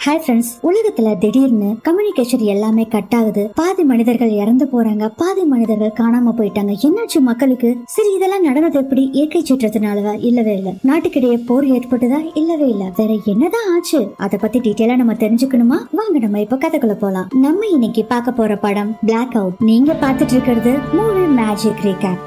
hi friends உலகத்துல திடீர்னு communication எல்லாமே கட் ஆகுது பாதி மனிதர்கள் இறந்து போறாங்க பாதி மனிதர்கள் காணாம போயிட்டாங்க என்னாச்சு மக்களுக்கு சரி இதெல்லாம் நடந்தது எப்படி இயற்கை சீற்றத்தினாலவா இல்லவே இல்ல நாட்டுக்கிடையே போர் ஏற்பட்டதா இல்லவே இல்ல வேற என்னதான் ஆச்சு அத பத்தி டீட்டெயிலா நம்ம தெரிஞ்சுக்கணுமா வாங்க நம்ம இப்ப கதைக்குள்ள போலாம் நம்ம இன்னைக்கு பார்க்க போற படம் பிளாக் அவுட் நீங்க பார்த்துட்டு இருக்கிறது மூவி மேஜிக் ரீகேப்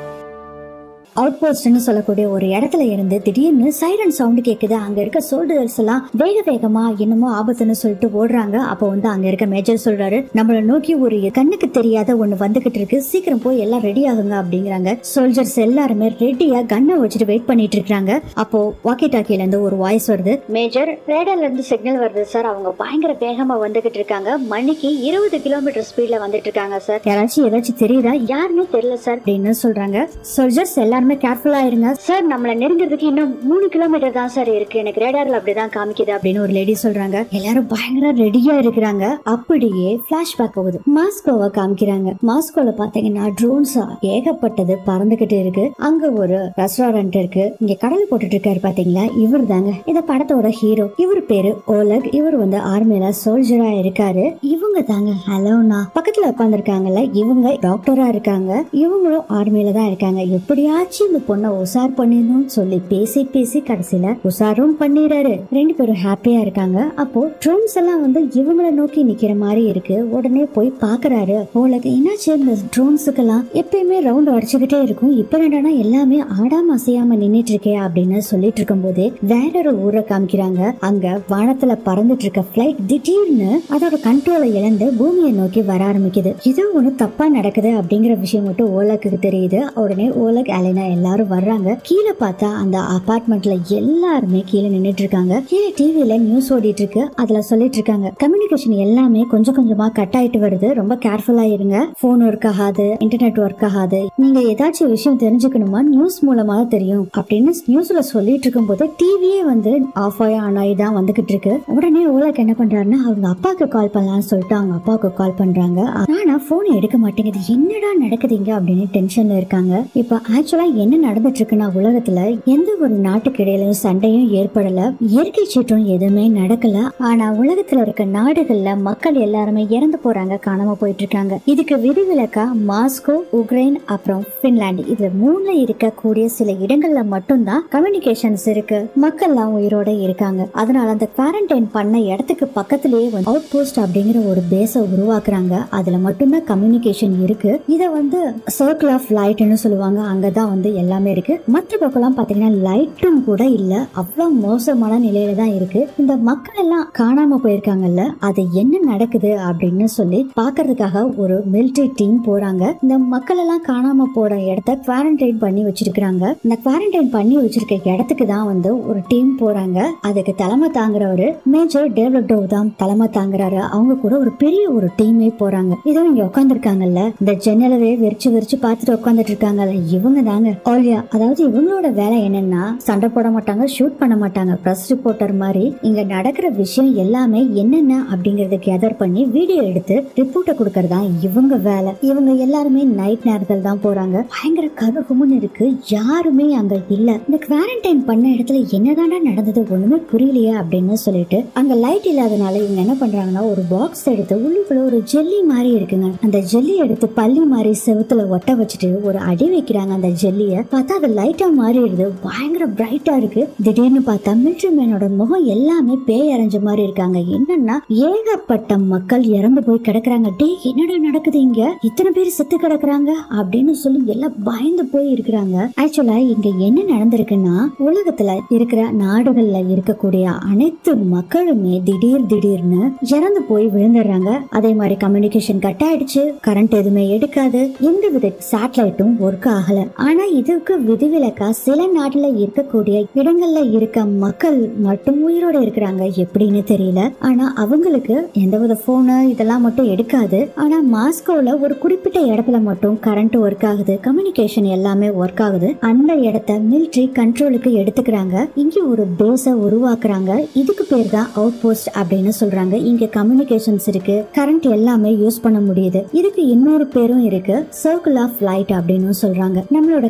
அவுட் போஸ்ட்னு சொல்லக்கூடிய ஒரு இடத்துல இருந்து திடீர்னு சைரன் சவுண்ட் கேக்குது அங்க இருக்க சோல்டர்ஸ் எல்லாம் வேக வேகமா என்னமோ ஆபத்துன்னு சொல்லிட்டு ஓடுறாங்க அப்போ வந்து அங்க இருக்க மேஜர் சொல்றாரு நம்மள நோக்கி ஒரு கண்ணுக்கு தெரியாத ஒண்ணு வந்துகிட்டு இருக்கு சீக்கிரம் போய் எல்லாம் ரெடி ஆகுங்க அப்படிங்கிறாங்க சோல்ஜர்ஸ் எல்லாருமே ரெடியா கண்ணை வச்சுட்டு வெயிட் பண்ணிட்டு இருக்காங்க அப்போ வாக்கி டாக்கில இருந்து ஒரு வாய்ஸ் வருது மேஜர் ரேடர்ல இருந்து சிக்னல் வருது சார் அவங்க பயங்கர வேகமா வந்துகிட்டு இருக்காங்க மணிக்கு இருபது கிலோமீட்டர் ஸ்பீட்ல வந்துட்டு இருக்காங்க சார் யாராச்சும் ஏதாச்சும் தெரியுதா யாருன்னு தெரியல சார் அப்படின்னு சொல்றாங்க சோல்ஜர்ஸ் எல்லாருமே கேர்ஃபுல்லா இருங்க சார் நம்மள நெருங்கிறதுக்கு இன்னும் மூணு கிலோமீட்டர் தான் சார் இருக்கு எனக்கு ரேடார்ல அப்படிதான் காமிக்குது அப்படின்னு ஒரு லேடி சொல்றாங்க எல்லாரும் பயங்கர ரெடியா இருக்கிறாங்க அப்படியே பிளாஷ்பேக் போகுது மாஸ்கோவை காமிக்கிறாங்க மாஸ்கோல பாத்தீங்கன்னா ட்ரோன்ஸா ஏகப்பட்டது பறந்துகிட்டு இருக்கு அங்க ஒரு ரெஸ்டாரண்ட் இருக்கு இங்க கடல் போட்டுட்டு இருக்காரு பாத்தீங்களா இவர் தாங்க இந்த படத்தோட ஹீரோ இவர் பேரு ஓலக் இவர் வந்து ஆர்மில சோல்ஜரா இருக்காரு இவங்க தாங்க ஹலோனா பக்கத்துல உட்காந்துருக்காங்கல்ல இவங்க டாக்டரா இருக்காங்க இவங்களும் ஆர்மில தான் இருக்காங்க எப்படியாச்சும் இந்த பொண்ணை உசார் பண்ணிடணும்னு சொல்லி பேசி பேசி கடைசியில உசாரும் பண்ணிடுறாரு ரெண்டு பேரும் ஹாப்பியா இருக்காங்க அப்போ ட்ரோன்ஸ் எல்லாம் வந்து இவங்கள நோக்கி நிக்கிற மாதிரி இருக்கு உடனே போய் பாக்குறாரு ஓலக் என்னாச்சு இந்த ட்ரோன்ஸுக்கெல்லாம் எப்பயுமே ரவுண்ட் அடிச்சுக்கிட்டே இருக்கும் இப்ப என்னடா எல்லாமே ஆடாம அசையாம நின்னுட்டு இருக்கே அப்படின்னு சொல்லிட்டு இருக்கும் போதே வேற ஒரு ஊரை காமிக்கிறாங்க அங்க வானத்துல பறந்துட்டு இருக்க பிளைட் திடீர்னு அதோட கண்ட்ரோலை இழந்து பூமியை நோக்கி வர ஆரம்பிக்குது இது ஒண்ணு தப்பா நடக்குது அப்படிங்கிற விஷயம் மட்டும் ஓலக்கு தெரியுது உடனே ஓலக் அலைனா எல்லாரும் வர்றாங்க கீழே பார்த்தா அந்த அபார்ட்மெண்ட்ல எல்லாருமே கீழே நின்னுட்டு இருக்காங்க கீழே டிவில நியூஸ் ஓடிட்டு இருக்கு அதுல சொல்லிட்டு இருக்காங்க கம்யூனிகேஷன் எல்லாமே கொஞ்சம் கொஞ்சமா கட் ஆயிட்டு வருது ரொம்ப கேர்ஃபுல்லா இருங்க போன் ஒர்க் ஆகாது இன்டர்நெட் ஒர்க் ஆகாது நீங்க ஏதாச்சும் விஷயம் தெரிஞ்சுக்கணுமா நியூஸ் மூலமா தான் தெரியும் அப்படின்னு நியூஸ்ல சொல்லிட்டு இருக்கும் போது டிவியே வந்து ஆஃப் ஆகி ஆன் ஆகி தான் வந்துகிட்டு இருக்கு உடனே ஓலக் என்ன பண்றாருன்னா அவங்க அப்பாவுக்கு கால் பண்ணலாம்னு சொல்லிட்டு அவங்க அப்பாவுக்கு கால் பண்றாங்க ஆனா போன் எடுக்க மாட்டேங்குது என்னடா நடக்குதுங்க அப்படின்னு டென்ஷன்ல இருக்காங்க இப்ப ஆக்சுவலா என்ன நடந்துட்டு இருக்குன்னா உலகத்துல எந்த ஒரு நாட்டுக்கு இடையிலும் சண்டையும் ஏற்படல இயற்கை சீற்றம் எதுவுமே நடக்கல ஆனா உலகத்துல இருக்க நாடுகள்ல மக்கள் எல்லாருமே இறந்து போறாங்க காணாம போயிட்டு இருக்காங்க இதுக்கு விதிவிலக்கா மாஸ்கோ உக்ரைன் அப்புறம் பின்லாந்து இதுல மூணுல இருக்கக்கூடிய சில இடங்கள்ல மட்டும்தான் கம்யூனிகேஷன்ஸ் இருக்கு மக்கள்லாம் உயிரோட இருக்காங்க அதனால அந்த குவாரண்டைன் பண்ண இடத்துக்கு பக்கத்திலேயே வந்து அவுட் போஸ்ட் அப்படிங்கிற ஒரு பேஸ உருவாக்குறாங்க அதுல மட்டும்தான் கம்யூனிகேஷன் இருக்கு இத வந்து சர்க்கிள் ஆஃப் லைட்னு சொல்லுவாங்க அங்கதான் வந்து எல்லாமே இருக்கு மற்ற பக்கம்லாம் பாத்தீங்கன்னா லைட்டும் கூட இல்ல அவ்வளவு மோசமான நிலையில தான் இருக்கு இந்த மக்கள் எல்லாம் காணாம போயிருக்காங்கல்ல அது என்ன நடக்குது அப்படின்னு சொல்லி பாக்குறதுக்காக ஒரு மிலிட்டரி டீம் போறாங்க இந்த மக்கள் எல்லாம் காணாம போற இடத்த குவாரண்டைன் பண்ணி வச்சிருக்காங்க இந்த குவாரண்டைன் பண்ணி வச்சிருக்க இடத்துக்கு தான் வந்து ஒரு டீம் போறாங்க அதுக்கு தலைமை தாங்குறவரு மேஜர் டேவிட் டோவ் தான் தலைமை தாங்குறாரு அவங்க கூட ஒரு பெரிய ஒரு டீமே போறாங்க இதோ இங்க உட்காந்துருக்காங்கல்ல இந்த ஜன்னலவே வெறிச்சு வெறிச்சு பார்த்துட்டு உட்காந்துட்டு இருக்காங்கல்ல இவங்க தாங்க ஆலியா அதாவது இவங்களோட வேலை என்னன்னா சண்டை போட மாட்டாங்க ஷூட் பண்ண மாட்டாங்க பிரஸ் ரிப்போர்ட்டர் மாதிரி இங்க நடக்கிற விஷயம் எல்லாமே என்னென்ன அப்படிங்கறத கேதர் பண்ணி வீடியோ எடுத்து ரிப்போர்ட்டை கொடுக்கறதா இவங்க வேலை இவங்க எல்லாருமே நைட் நேரத்தில் தான் போறாங்க பயங்கர கருகுமுன்னு இருக்கு யாருமே அங்க இல்ல இந்த குவாரண்டைன் பண்ண இடத்துல என்னதாண்டா நடந்தது ஒண்ணுமே புரியலையே அப்படின்னு சொல்லிட்டு அங்க லைட் இல்லாதனால இவங்க என்ன பண்றாங்கன்னா ஒரு பாக்ஸ் எடுத்து உள்ளுக்குள்ள ஒரு ஜெல்லி மாதிரி இருக்குங்க அந்த ஜெல்லி எடுத்து பள்ளி மாதிரி செவுத்துல ஒட்ட வச்சுட்டு ஒரு அடி வைக்கிறாங்க அந்த ஜெல்லிய பார்த்தா அது லைட்டா மாறிடுது பயங்கர பிரைட்டா இருக்கு திடீர்னு பார்த்தா மிலிட்ரி மேனோட முகம் எல்லாமே பேய் அரைஞ்ச மாதிரி இருக்காங்க என்னன்னா ஏகப்பட்ட மக்கள் இறந்து போய் கிடக்குறாங்க டே என்னடா நடக்குது இங்க இத்தனை பேர் செத்து கிடக்குறாங்க அப்படின்னு சொல்லி எல்லாம் பயந்து போய் இருக்கிறாங்க ஆக்சுவலா இங்க என்ன நடந்திருக்குன்னா உலகத்துல இருக்கிற நாடுகள்ல இருக்கக்கூடிய அனைத்து மக்களுமே திடீர் திடீர்னு இறந்து போய் விழுந்துடுறாங்க அதே மாதிரி கம்யூனிகேஷன் கட் ஆயிடுச்சு கரண்ட் எதுவுமே எடுக்காது எந்த வித சேட்டலைட்டும் ஒர்க் ஆகல ஆனா இதுக்கு விதிவிலக்கா சில நாட்டுல இருக்கக்கூடிய இடங்கள்ல இருக்க மக்கள் மட்டும் உயிரோட இருக்கிறாங்க எப்படின்னு தெரியல ஆனா அவங்களுக்கு எந்தவித போனு இதெல்லாம் மட்டும் எடுக்காது ஆனா மாஸ்கோல ஒரு குறிப்பிட்ட இடத்துல மட்டும் கரண்ட் ஒர்க் ஆகுது கம்யூனிகேஷன் எல்லாமே ஒர்க் ஆகுது அந்த இடத்த மிலிட்ரி கண்ட்ரோலுக்கு எடுத்துக்கிறாங்க இங்க ஒரு பேஸ உருவாக்குறாங்க இதுக்கு பேர் தான் அவுட் போஸ்ட் அப்படின்னு சொல்றாங்க இங்க கம்யூனிகேஷன்ஸ் இருக்கு கரண்ட் எல்லாமே யூஸ் பண்ண முடியுது இதுக்கு இன்னொரு பேரும் இருக்கு சர்க்கிள் ஆஃப் லைட் அப்படின்னு சொல்றாங்க நம்மளோட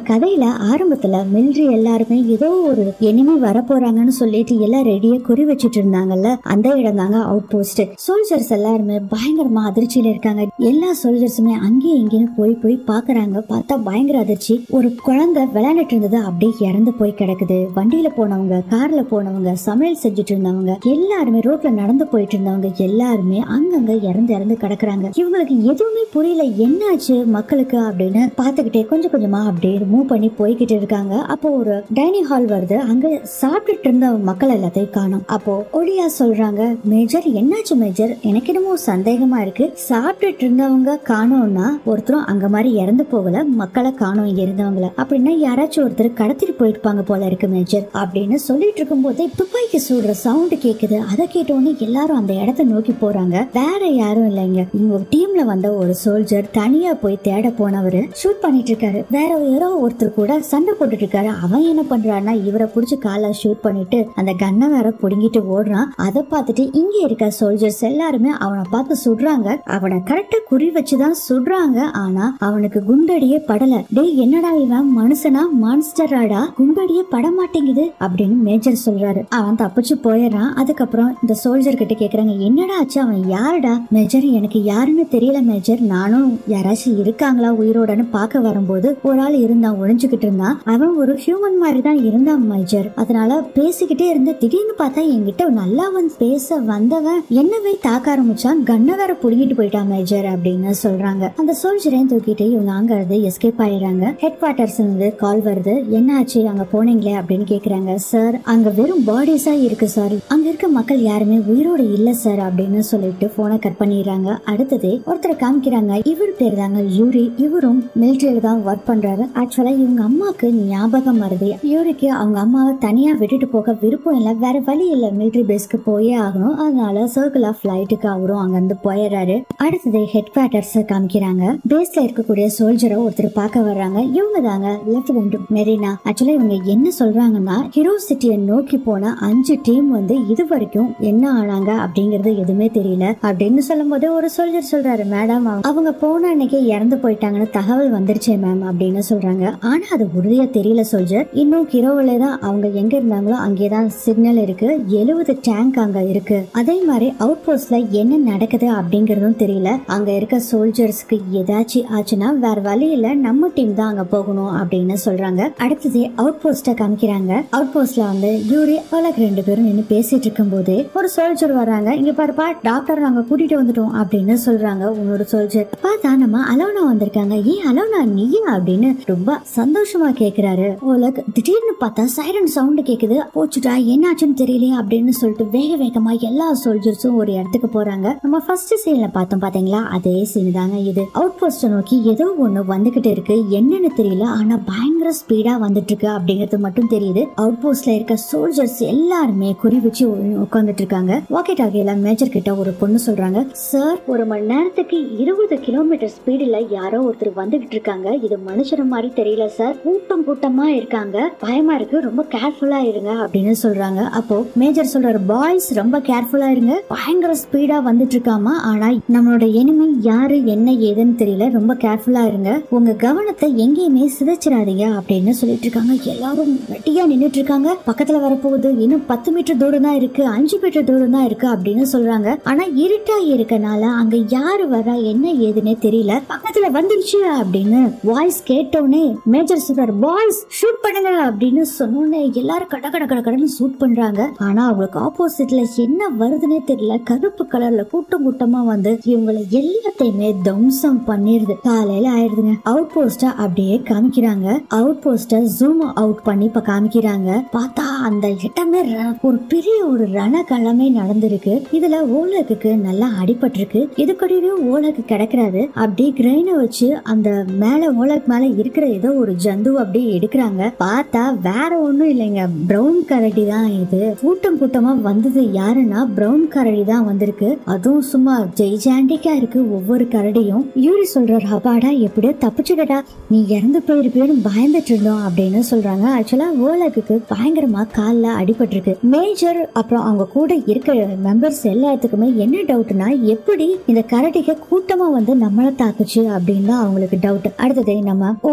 கதையில ஆரம்பத்துல மிலிட்ரி எல்லாருமே ஏதோ ஒரு எனிமி வரப்போறாங்கன்னு சொல்லிட்டு எல்லாம் ரெடியா குறி வச்சுட்டு இருந்தாங்கல்ல அந்த இடம் தாங்க அவுட் போஸ்ட் சோல்ஜர்ஸ் எல்லாருமே பயங்கரமா அதிர்ச்சியில இருக்காங்க எல்லா சோல்ஜர்ஸுமே அங்கேயும் இங்கேயும் போய் போய் பாக்குறாங்க பார்த்தா பயங்கர அதிர்ச்சி ஒரு குழந்தை விளையாண்டுட்டு இருந்தது அப்படியே இறந்து போய் கிடக்குது வண்டியில போனவங்க கார்ல போனவங்க சமையல் செஞ்சுட்டு இருந்தவங்க எல்லாருமே ரோட்ல நடந்து போயிட்டு இருந்தவங்க எல்லாருமே அங்கங்க இறந்து இறந்து கிடக்குறாங்க இவங்களுக்கு எதுவுமே புரியல என்னாச்சு மக்களுக்கு அப்படின்னு பாத்துக்கிட்டே கொஞ்சம் கொஞ்சமா அப்படியே மூவ் பண்ணி போய்கிட்டு இருக்காங்க அப்போ ஒரு டைனிங் ஹால் வருது அங்க சாப்பிட்டுட்டு இருந்த மக்கள் எல்லாத்தையும் காணும் அப்போ ஒளியா சொல்றாங்க மேஜர் என்னாச்சு மேஜர் எனக்கு என்னமோ சந்தேகமா இருக்கு சாப்பிட்டுட்டு இருந்தவங்க காணோம்னா ஒருத்தரும் அங்க மாதிரி இறந்து போகல மக்களை காணோம் இங்க இருந்தவங்கள அப்படின்னா யாராச்சும் ஒருத்தர் கடத்திட்டு போயிருப்பாங்க போல இருக்கு மேஜர் அப்படின்னு சொல்லிட்டு இருக்கும் போதே துப்பாக்கி சூடுற சவுண்ட் கேக்குது அதை கேட்ட உடனே எல்லாரும் அந்த இடத்த நோக்கி போறாங்க வேற யாரும் இல்லைங்க இவங்க டீம்ல வந்த ஒரு சோல்ஜர் தனியா போய் தேட போனவரு ஷூட் பண்ணிட்டு இருக்காரு வேற யாரோ ஒருத்தர் கூட சண்டை போட்டுட்டு இருக்காரு அவன் என்ன பண்றான்னா இவரை புடிச்சு காலை ஷூட் பண்ணிட்டு அந்த கண்ணை வேற புடுங்கிட்டு ஓடுறான் அதை பார்த்துட்டு இங்க இருக்க சோல்ஜர்ஸ் எல்லாருமே அவனை பார்த்து சுடுறாங்க அவனை கரெக்டா குறி வச்சுதான் சுடுறாங்க ஆனா அவனுக்கு குண்டடியே படல டேய் என்னடா இவன் மனுஷனா மான்ஸ்டராடா குண்டடியே பட மாட்டேங்குது அப்படின்னு மேஜர் சொல்றாரு அவன் தப்பிச்சு போயிடுறான் அதுக்கப்புறம் இந்த சோல்ஜர் கிட்ட கேக்குறாங்க என்னடா ஆச்சு அவன் யாருடா மேஜர் எனக்கு யாருன்னு தெரியல மேஜர் நானும் யாராச்சும் இருக்காங்களா உயிரோடன்னு பார்க்க வரும்போது ஒரு ஆள் இருந்தான் ஒளிஞ்சுக்கிட்டு இருந்தான் அவன் ஒரு ஹியூமன் மாதிரி தான் இருந்தான் மேஜர் அதனால பேசிக்கிட்டே இருந்த திடீர்னு பார்த்தா என்கிட்ட நல்லா வந்து பேச வந்தவன் என்னவே தாக்க ஆரம்பிச்சான் கண்ணை வேற புடுங்கிட்டு போயிட்டான் மேஜர் அப்படின்னு சொல்றாங்க அந்த சோல்ஜரையும் தூக்கிட்டு இவங்க அங்க இருந்து எஸ்கேப் ஆயிடுறாங்க ஹெட் குவார்டர்ஸ் இருந்து கால் வருது என்ன ஆச்சு அங்க போனீங்களே அப்படின்னு கேக்குறாங்க சார் அங்க வெறும் பாடிஸா இருக்கு சார் அங்க இருக்க மக்கள் யாருமே உயிரோட இல்ல சார் அப்படின்னு சொல்லிட்டு போனை கட் பண்ணிடுறாங்க அடுத்தது ஒருத்தர் காமிக்கிறாங்க இவர் பேர் தாங்க யூரி இவரும் மிலிட்டரியில தான் ஒர்க் பண்றாரு ஆக்சுவலா இவங்க அம்மாக்கு ஞாபகம் வருது யூரிக்கு அவங்க அம்மாவை தனியா விட்டுட்டு போக விருப்பம் இல்ல வேற வழி இல்ல மிலிட்டரி பேஸ்க்கு போயே ஆகணும் அதனால சர்க்கிள் ஆஃப் ஃபிளைட்டுக்கு அவரும் அங்க இருந்து போயிடுறாரு அடுத்தது ஹெட் குவார்டர்ஸ் காமிக்கிறாங்க பேஸ்ல இருக்கக்கூடிய சோல்ஜரை ஒருத்தர் பார்க்க வர்றாங்க இவங்க தாங்க லெப்டினன்ட் மெரினா ஆக்சுவலா இவங்க என்ன சொல்றாங்கன்னா ஹீரோ சிட்டியை நோக்கி போன அஞ்சு டீம் வந்து இது வரைக்கும் என்ன ஆனாங்க அப்படிங்கறது எதுவுமே தெரியல அப்படின்னு சொல்லும்போது ஒரு சோல்ஜர் சொல்றாரு மேடம் அவங்க போன அன்னைக்கு இறந்து போயிட்டாங்கன்னு தகவல் வந்துருச்சே மேம் அப்படின்னு சொல்றாங்க ஆனா அது உறுதியா தெரியல சோல்ஜர் இன்னும் கிரோவில தான் அவங்க எங்க இருந்தாங்களோ அங்கேதான் சிக்னல் இருக்கு எழுபது டேங்க் அங்க இருக்கு அதே மாதிரி அவுட் போஸ்ட்ல என்ன நடக்குது அப்படிங்கறதும் தெரியல அங்க இருக்க சோல்ஜர்ஸ்க்கு ஏதாச்சும் ஆச்சுன்னா வேற வழி இல்ல நம்ம டீம் தான் அங்க போகணும் அப்படின்னு சொல்றாங்க அடுத்தது அவுட் போஸ்ட காமிக்கிறாங்க அவுட் போஸ்ட்ல வந்து யூரி அவளுக்கு ரெண்டு பேரும் நின்று பேசிட்டு இருக்கும்போது ஒரு சோல்ஜர் வராங்க இங்க பாருப்பா டாக்டர் நாங்க கூட்டிட்டு வந்துட்டோம் அப்படின்னு சொல்றாங்க உன்னோட சோல்ஜர் பார்த்தா நம்ம அலோனா வந்திருக்காங்க ஏன் அலோனா நீயா அப்படின்னு ரொம்ப சந்தோஷமா கேக்குறாரு உலக் திடீர்னு பார்த்தா சைரன் சவுண்ட் கேக்குது போச்சுடா என்னாச்சுன்னு தெரியலையே அப்படின்னு சொல்லிட்டு வேக வேகமா எல்லா சோல்ஜர்ஸும் ஒரு இடத்துக்கு போறாங்க நம்ம ஃபர்ஸ்ட் சீன்ல பார்த்தோம் பாத்தீங்களா அதே சீன் தாங்க இது அவுட் போஸ்ட நோக்கி ஏதோ ஒண்ணு வந்துகிட்டு இருக்கு என்னன்னு தெரியல ஆனா பயங்கர ஸ்பீடா வந்துட்டு இருக்கு அப்படிங்கிறது மட்டும் தெரியுது அவுட் போஸ்ட்ல இருக்க சோல்ஜர்ஸ் எல்லாருமே குறி வச்சு உட்காந்துட்டு இருக்காங்க வாக்கி டாக்கியில மேஜர் கிட்ட ஒரு பொண்ணு சொல்றாங்க சார் ஒரு மணி நேரத்துக்கு இருபது கிலோமீட்டர் ஸ்பீடுல யாரோ ஒருத்தர் வந்துகிட்டு இருக்காங்க இது மனுஷர மாதிரி தெரியல சார் கூட்டம் கூட்டமா இருக்காங்க பயமா இருக்கு ரொம்ப கேர்ஃபுல்லா இருங்க அப்படின்னு சொல்றாங்க அப்போ மேஜர் சொல்றாரு பாய்ஸ் ரொம்ப கேர்ஃபுல்லா இருங்க பயங்கர ஸ்பீடா வந்துட்டு இருக்காமா ஆனா நம்மளோட எனிமி யாரு என்ன ஏதுன்னு தெரியல ரொம்ப கேர்ஃபுல்லா இருங்க உங்க கவனத்தை எங்கேயுமே சிதைச்சிடாதீங்க அப்படின்னு சொல்லிட்டு இருக்காங்க எல்லாரும் வெட்டியா நின்னுட்டு இருக்காங்க பக்கத்துல வரப்போகுது இன்னும் பத்து மீட்டர் தூரம் தான் இருக்கு அஞ்சு மீட்டர் தூரம் தான் இருக்கு அப்படின்னு சொல்றாங்க ஆனா இருட்டா இருக்கனால அங்க யாரு வரா என்ன ஏதுன்னே தெரியல பக்கத்துல வந்துருச்சு அப்படின்னு வாய்ஸ் கேட்டோடனே மேஜர் சொல்றாரு பாய்ஸ் ஷூட் பண்ணுங்க அப்படின்னு சொன்னோடனே எல்லாரும் கட கட கட கடன்னு ஷூட் பண்றாங்க ஆனா அவங்களுக்கு ஆப்போசிட்ல என்ன வருதுன்னே தெரியல கருப்பு கலர்ல கூட்டம் கூட்டமா வந்து இவங்களை எல்லாத்தையுமே தம்சம் பண்ணிருது காலையில ஆயிடுதுங்க அவுட் போஸ்ட அப்படியே காமிக்கிறாங்க அவுட் போஸ்ட ஜூம் அவுட் பண்ணி இப்ப காமிக்கிறாங்க பார்த்தா அந்த இடமே ர- ஒரு பெரிய ஒரு ரணகளமே நடந்திருக்கு இதுல ஓலகுக்கு நல்லா அடிபட்டிருக்கு இதுக்கடியிலும் ஓலகு கிடக்குறாரு அப்படியே கிரைனை வச்சு அந்த மேல ஓலக் மேல இருக்கிற ஏதோ ஒரு ஜந்து அப்படியே எடுக்கிறாங்க பார்த்தா வேற ஒண்ணும் இல்லைங்க பிரவுன் கரடி தான் இது கூட்டம் கூட்டமா வந்தது யாருன்னா பிரவுன் கரடி தான் வந்திருக்கு அதுவும் சும்மா ஜெய்ஜாண்டிக்கா இருக்கு ஒவ்வொரு கரடியும் யூரி சொல்றாரு அப்பாடா எப்படியோ தப்பிச்சுடடா நீ இறந்து போயிருப்பியோன்னு பயந்துட்டு இருந்தோம் அப்படின்னு சொல்றாங்க ஆக்சுவலா ஓலகுக்கு பயங்கரமா கால்ல அடிபட்டிருக்கு மேஜர் அப்புறம் அவங்க கூட இருக்க மெம்பர்ஸ் எல்லாத்துக்குமே என்ன டவுட்னா எப்படி இந்த கரடிக்கு கூட்டமா வந்து நம்மள தாக்குச்சு அப்படின்னு தான் அவங்களுக்கு டவுட் அடுத்தது நம்ம ஓலக்கு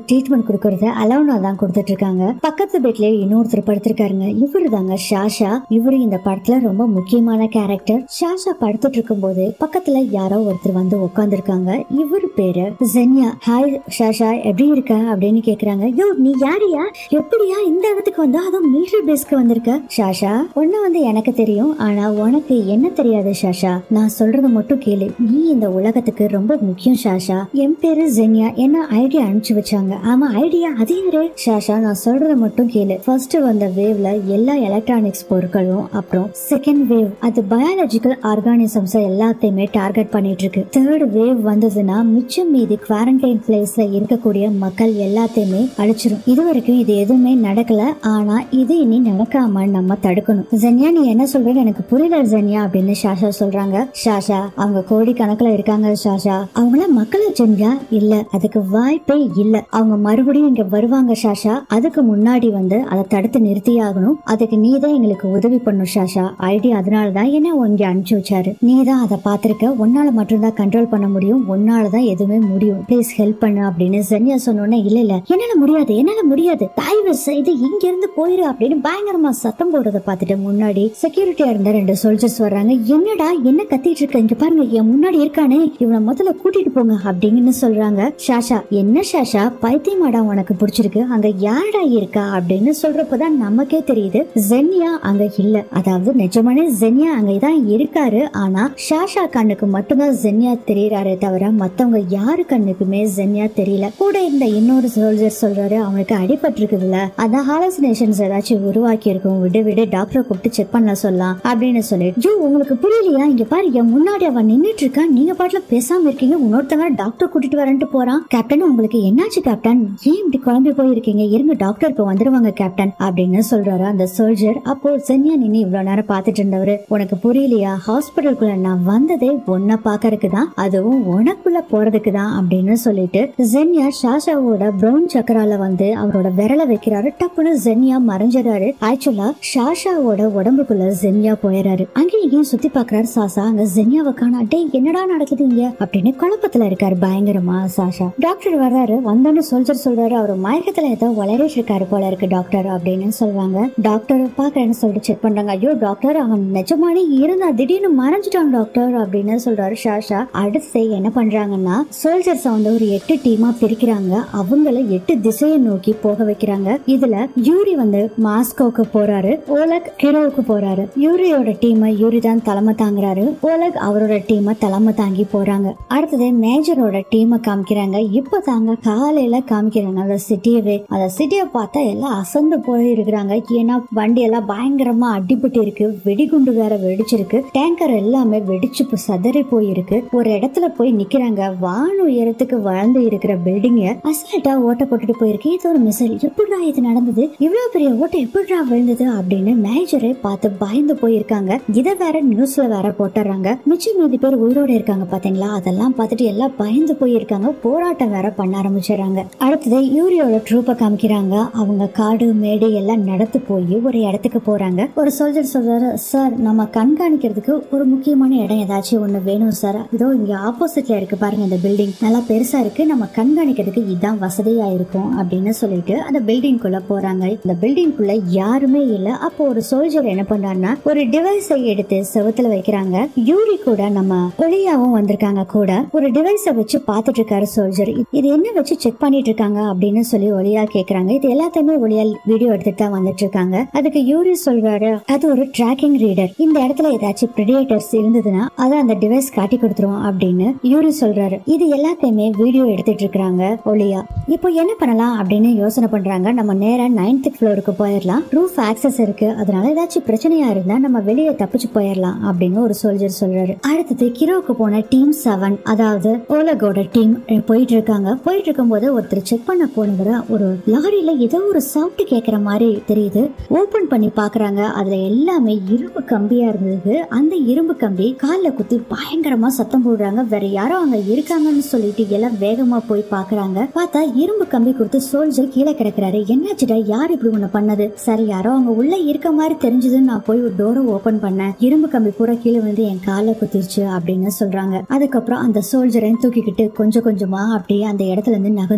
ட்ரீட்மெண்ட் கொடுக்கறத அலோனா தான் கொடுத்துட்டு இருக்காங்க பக்கத்து பெட்லயே இன்னொருத்தர் படுத்திருக்காருங்க இவரு தாங்க ஷாஷா இவரு இந்த படத்துல ரொம்ப முக்கியமான கேரக்டர் ஷாஷா படுத்துட்டு இருக்கும்போது பக்கத்துல யாரோ ஒருத்தர் வந்து உட்காந்துருக்காங்க இவரு பேரு ஜென்யா ஹாய் ஷாஷா எப்படி இருக்க அப்படின்னு கேக்குறாங்க யோ நீ யாரியா எப்படியா இந்த இடத்துக்கு வந்தா அதுவும் மிலிட்டரி பேஸ்க்கு வந்திருக்க ஷாஷா உன்ன வந்து எனக்கு தெரியும் ஆனா உனக்கு என்ன தெரியாது ஷாஷா நான் சொல்றத மட்டும் கேளு நீ இந்த உலகத்துக்கு ரொம்ப முக்கியம் ஷாஷா என் பேரு ஜென்யா என்ன ஐடியா அனுப்பிச்சு வச்சாங்க ஆமா ஐடியா அதே யாரு ஷாஷா நான் சொல்றத மட்டும் கேளு ஃபர்ஸ்ட் வந்த வேவ்ல எல்லா எலக்ட்ரானிக்ஸ் பொருட்களும் அப்புறம் செகண்ட் வேவ் அது பயாலஜிக்கல் ஆர்கானிசம்ஸ் எல்லாத்தையுமே டார்கெட் பண்ணிட்டு இருக்கு தேர்ட் வேவ் வந்ததுன்னா மிச்சம் மீதி குவாரண்டைன் பிளேஸ்ல இருக்கக்கூடிய மக்கள் எல்லாத்தையுமே அழிச்சிரும் இது வரைக்கும் இது எதுவுமே நடக்கல ஆனா இது இனி நடக்காம நம்ம தடுக்கணும் ஜென்யா நீ என்ன சொல்றேன்னு எனக்கு புரியல ஜென்யா அப்படின்னு ஷாஷா சொல்றாங்க ஷாஷா அவங்க கோடி கணக்குல இருக்காங்க ஷாஷா அவங்கள மக்களை ஜென்யா இல்ல அதுக்கு வாய்ப்பே இல்ல அவங்க மறுபடியும் இங்க வருவாங்க ஷாஷா அதுக்கு முன்னாடி வந்து அதை தடுத்து நிறுத்தியாகணும் அதுக்கு நீ தான் எங்களுக்கு உதவி பண்ணும் ஷாஷா ஐடி அதனாலதான் என்ன இங்க அனுப்பிச்சு வச்சாரு நீ தான் அதை பாத்திருக்க உன்னால மட்டும்தான் கண்ட்ரோல் பண்ண முடியும் உன்னாலதான் எதுவுமே முடியும் ப்ளீஸ் ஹெல்ப் பண்ணு அப்படின்னு ஜென்யா சொன்னோன்னே இல்ல இல்ல என்னால முடியாது என்னால முடியாது தயவு செய்து இங்க இருந்து போயிரு அப்படின்னு பயங்கரமா சத்தம் போடுறத பார்த்துட்டு முன்னாடி செக்யூரிட்டியா இருந்த ரெண்டு சோல்ஜர்ஸ் வர்றாங்க என்னடா என்ன கத்திட்டு இருக்க இங்க பாருங்க என் முன்னாடி இருக்கானே இவனை முதல்ல கூட்டிட்டு போங்க அப்படின்னு சொல்றாங்க ஷாஷா என்ன ஷாஷா பைத்தியமாடா உனக்கு பிடிச்சிருக்கு அங்க யாரடா இருக்கா அப்படின்னு சொல்றப்பதான் நமக்கே தெரியுது ஜென்யா அங்க இல்ல அதாவது நிஜமானே ஜென்யா அங்கதான் இருக்காரு ஆனா ஷாஷா கண்ணுக்கு மட்டும்தான் ஜென்யா தெரியறாரே தவிர மத்தவங்க யாரு கண்ணுக்குமே ஜென்யா தெரியல கூட இருந்த இன்னொரு சோல்ஜர் சொல்றாரு அவனுக்கு அடிபட்டிருக்குதுல அதான் ஹாலசினேஷன்ஸ் ஏதாச்சும் உருவாக்கி இருக்கும் விடு விடு டாக்டரை கூப்பிட்டு செக் பண்ண சொல்லலாம் அப்படின்னு சொல்லிட்டு ஜோ உங்களுக்கு புரியலையா இங்க பாரு என் முன்னாடி அவன் நின்னுட்டு இருக்கான் நீங்க பாட்டுல பேசாம இருக்கீங்க இன்னொருத்தவங்க டாக்டர் கூட்டிட்டு வரேன்ட்டு போறான் கேப்டன் உங்களுக்கு என்னாச்சு கேப்டன் ஏன் இப்படி குழம்பி போயிருக்கீங்க இருங்க டாக்டர் இப்ப வந்துருவாங்க கேப்டன் அப்படின்னு சொல்றாரு அந்த சோல்ஜர் அப்போ சென்யா நின்னு இவ்வளவு நேரம் பாத்துட்டு இருந்தவரு உனக்கு புரியலையா ஹாஸ்பிட்டலுக்குள்ள நான் வந்ததே உன்னை பாக்கறதுக்கு தான் அதுவும் உனக்குள்ள போறதுக்கு தான் அப்படின்னு சொல்லிட்டு ஜென்யா ஷாஷாவோட பிரவுன் சக்கரால வந்து அவரோட விரல வைக்கிறாரு டப்புன்னு ஜென்யா மறைஞ்சிடாரு ஆக்சுவலா ஷாஷாவோட உடம்புக்குள்ள ஜென்யா போயிடுறாரு அங்கேயும் இங்கேயும் சுத்தி பாக்குறாரு சாசா அங்க ஜென்யாவை காணா டேய் என்னடா நடக்குது இங்க அப்படின்னு குழப்பத்துல இருக்காரு பயங்கரமா சாஷா டாக்டர் வர்றாரு வந்தோன்னு சோல்ஜர் சொல்றாரு அவர் மயக்கத்துல ஏதோ வளரிட்டு இருக்காரு போல இருக்கு டாக்டர் அப்படின்னு சொல்றாங்க டாக்டர் பாக்குறேன்னு சொல்லிட்டு செக் பண்றாங்க ஐயோ டாக்டர் அவன் நிஜமானே இருந்தா திடீர்னு மறைஞ்சிட்டான் டாக்டர் அப்படின்னு சொல்றாரு ஷாஷா அடுத்து என்ன பண்றாங்கன்னா சோல்ஜர்ஸ் வந்து ஒரு எட்டு டீமா பிரிக்கிறாங்க அவங்கள எட்டு திசையை நோக்கி போக வைக்கிறாங்க இதுல யூரி வந்து மாஸ்கோக்கு போறாரு ஓலக் கிரோவுக்கு போறாரு யூரியோட டீமை யூரி தான் தலைமை தாங்குறாரு ஓலக் அவரோட டீமை தலைமை தாங்கி போறாங்க அடுத்தது மேஜரோட டீமை காமிக்கிறாங்க இப்ப தாங்க காலையில காமிக்கிறாங்க அந்த சிட்டியவே அந்த சிட்டியை பார்த்தா எல்லாம் அசந்து போய் இருக்கிறாங்க ஏன்னா வண்டி எல்லாம் பயங்கரமா அடிபட்டு இருக்கு வெடிகுண்டு வேற வெடிச்சிருக்கு டேங்கர் எல்லாமே வெடிச்சு இப்ப சதறி போயிருக்கு ஒரு இடத்துல போய் நிக்கிறாங்க வான உயரத்துக்கு வளர்ந்து இருக்கிற பில்டிங்க அசால்ட்டா ஓட்ட போட்டுட்டு போயிருக்கு இது ஒரு மிசைல் எப்படிடா இது நடந்தது இவ்வளவு பெரிய ஓட்டை எப்படிடா விழுந்தது அப்படின்னு மேஜரே பார்த்து பயந்து போயிருக்காங்க இதை வேற நியூஸ்ல வேற போட்டுறாங்க மிச்சம் மீதி பேர் உயிரோட இருக்காங்க பாத்தீங்களா அதெல்லாம் பார்த்துட்டு எல்லாம் பயந்து போயிருக்காங்க போராட்டம் வேற பண்ண ஆரம்பிச்சிடறாங்க அடுத்தது யூரியோட ட்ரூப்பை காமிக்கிறாங்க அவங்க காடு மேடு எல்லாம் நடந்து போய் ஒரு இடத்துக்கு போறாங்க ஒரு சோல்ஜர் சொல்றாரு சார் நம்ம கண்காணிக்கிறதுக்கு ஒரு முக்கியமான இடம் ஏதாச்சும் ஒண்ணு வேணும் சார் இதோ இங்க ஆப்போசிட்ல இருக்கு பாருங்க இந்த பில்டிங் நல்லா பெருசா இருக்கு நம்ம கண்காணிக்கிறதுக்கு இதுதான் வசதியா இருக்கும் அப்படின்னு சொல்லிட்டு அந்த பில்டிங்குள்ள போறாங்க இந்த பில்டிங்குள்ள யாருமே இல்ல அப்போ ஒரு சோல்ஜர் என்ன பண்றாருன்னா ஒரு டிவைஸை எடுத்து செவுத்துல வைக்கிறாங்க யூரி கூட நம்ம ஒளியாவும் வந்திருக்காங்க கூட ஒரு டிவைஸை வச்சு பார்த்துட்டு இருக்காரு சோல்ஜர் இது என்ன வச்சு செக் பண்ணிட்டு இருக்காங்க அப்படின்னு சொல்லி ஒளியா கேக்குறாங்க இது எல்லாத்தையுமே ஒளியா வீடியோ எடுத்துட்டு தான் வந்துட்டு இருக்காங்க அதுக்கு யூரி சொல்றாரு அது ஒரு ட்ராக்கிங் ரீடர் இந்த இடத்துல ஏதாச்சும் பிரிடேட்டர்ஸ் இருந்ததுன்னா அதை அந்த டிவைஸ் காட்டி கொடுத்துரும் அப்படின்னு யூரி சொல்றாரு இது எல்லாத்தையுமே வீடியோ எடுத்துட்டு இருக்காங்க ஒளியா இப்போ என்ன பண்ணலாம் அப்படின்னு யோசனை பண்றாங்க நம்ம நேரா நைன்த் ஃப்ளோருக்கு போயிடலாம் ரூஃப் ஆக்சஸ் இருக்கு அதனால ஏதாச்சும் பிரச்சனையா இருந்தா நம்ம வெளியே தப்பிச்சு போயிடலாம் அப்படின்னு ஒரு சோல்ஜர் சொல்றாரு அடுத்தது கிரோவுக்கு போன டீம் செவன் அதாவது ஓலகோட டீம் போயிட்டு இருக்காங்க போயிட்டு இருக்கும்போது ஒருத்தர் செக் பண்ண போனவர் ஒரு லாரியில ஏதோ ஒரு சவுண்ட் கேக்குற மாதிரி தெரியுது ஓபன் பண்ணி பாக்குறாங்க அதுல எல்லாமே இரும்பு கம்பியா இருந்தது அந்த இரும்பு கம்பி கால்ல குத்தி பயங்கரமா சத்தம் போடுறாங்க வேற யாரோ அங்க இருக்காங்கன்னு சொல்லிட்டு எல்லாம் வேகமா போய் பாக்குறாங்க பார்த்தா இரும்பு கம்பி கொடுத்து சோல்ஜர் கீழே கிடக்குறாரு என்னாச்சுடா யார் இப்படி உன்னை பண்ணது சரி யாரோ அங்க உள்ள இருக்க மாதிரி தெரிஞ்சதுன்னு நான் போய் ஒரு டோரை ஓபன் பண்ணேன் இரும்பு கம்பி பூரா கீழே வந்து என் காலை குத்திருச்சு அப்படின்னு சொல்றாங்க அதுக்கப்புறம் அந்த சோல்ஜரை தூக்கிக்கிட்டு கொஞ்சம் கொஞ்சமா அப்படியே அந்த இடத்துல இருந்து நகர்ந்து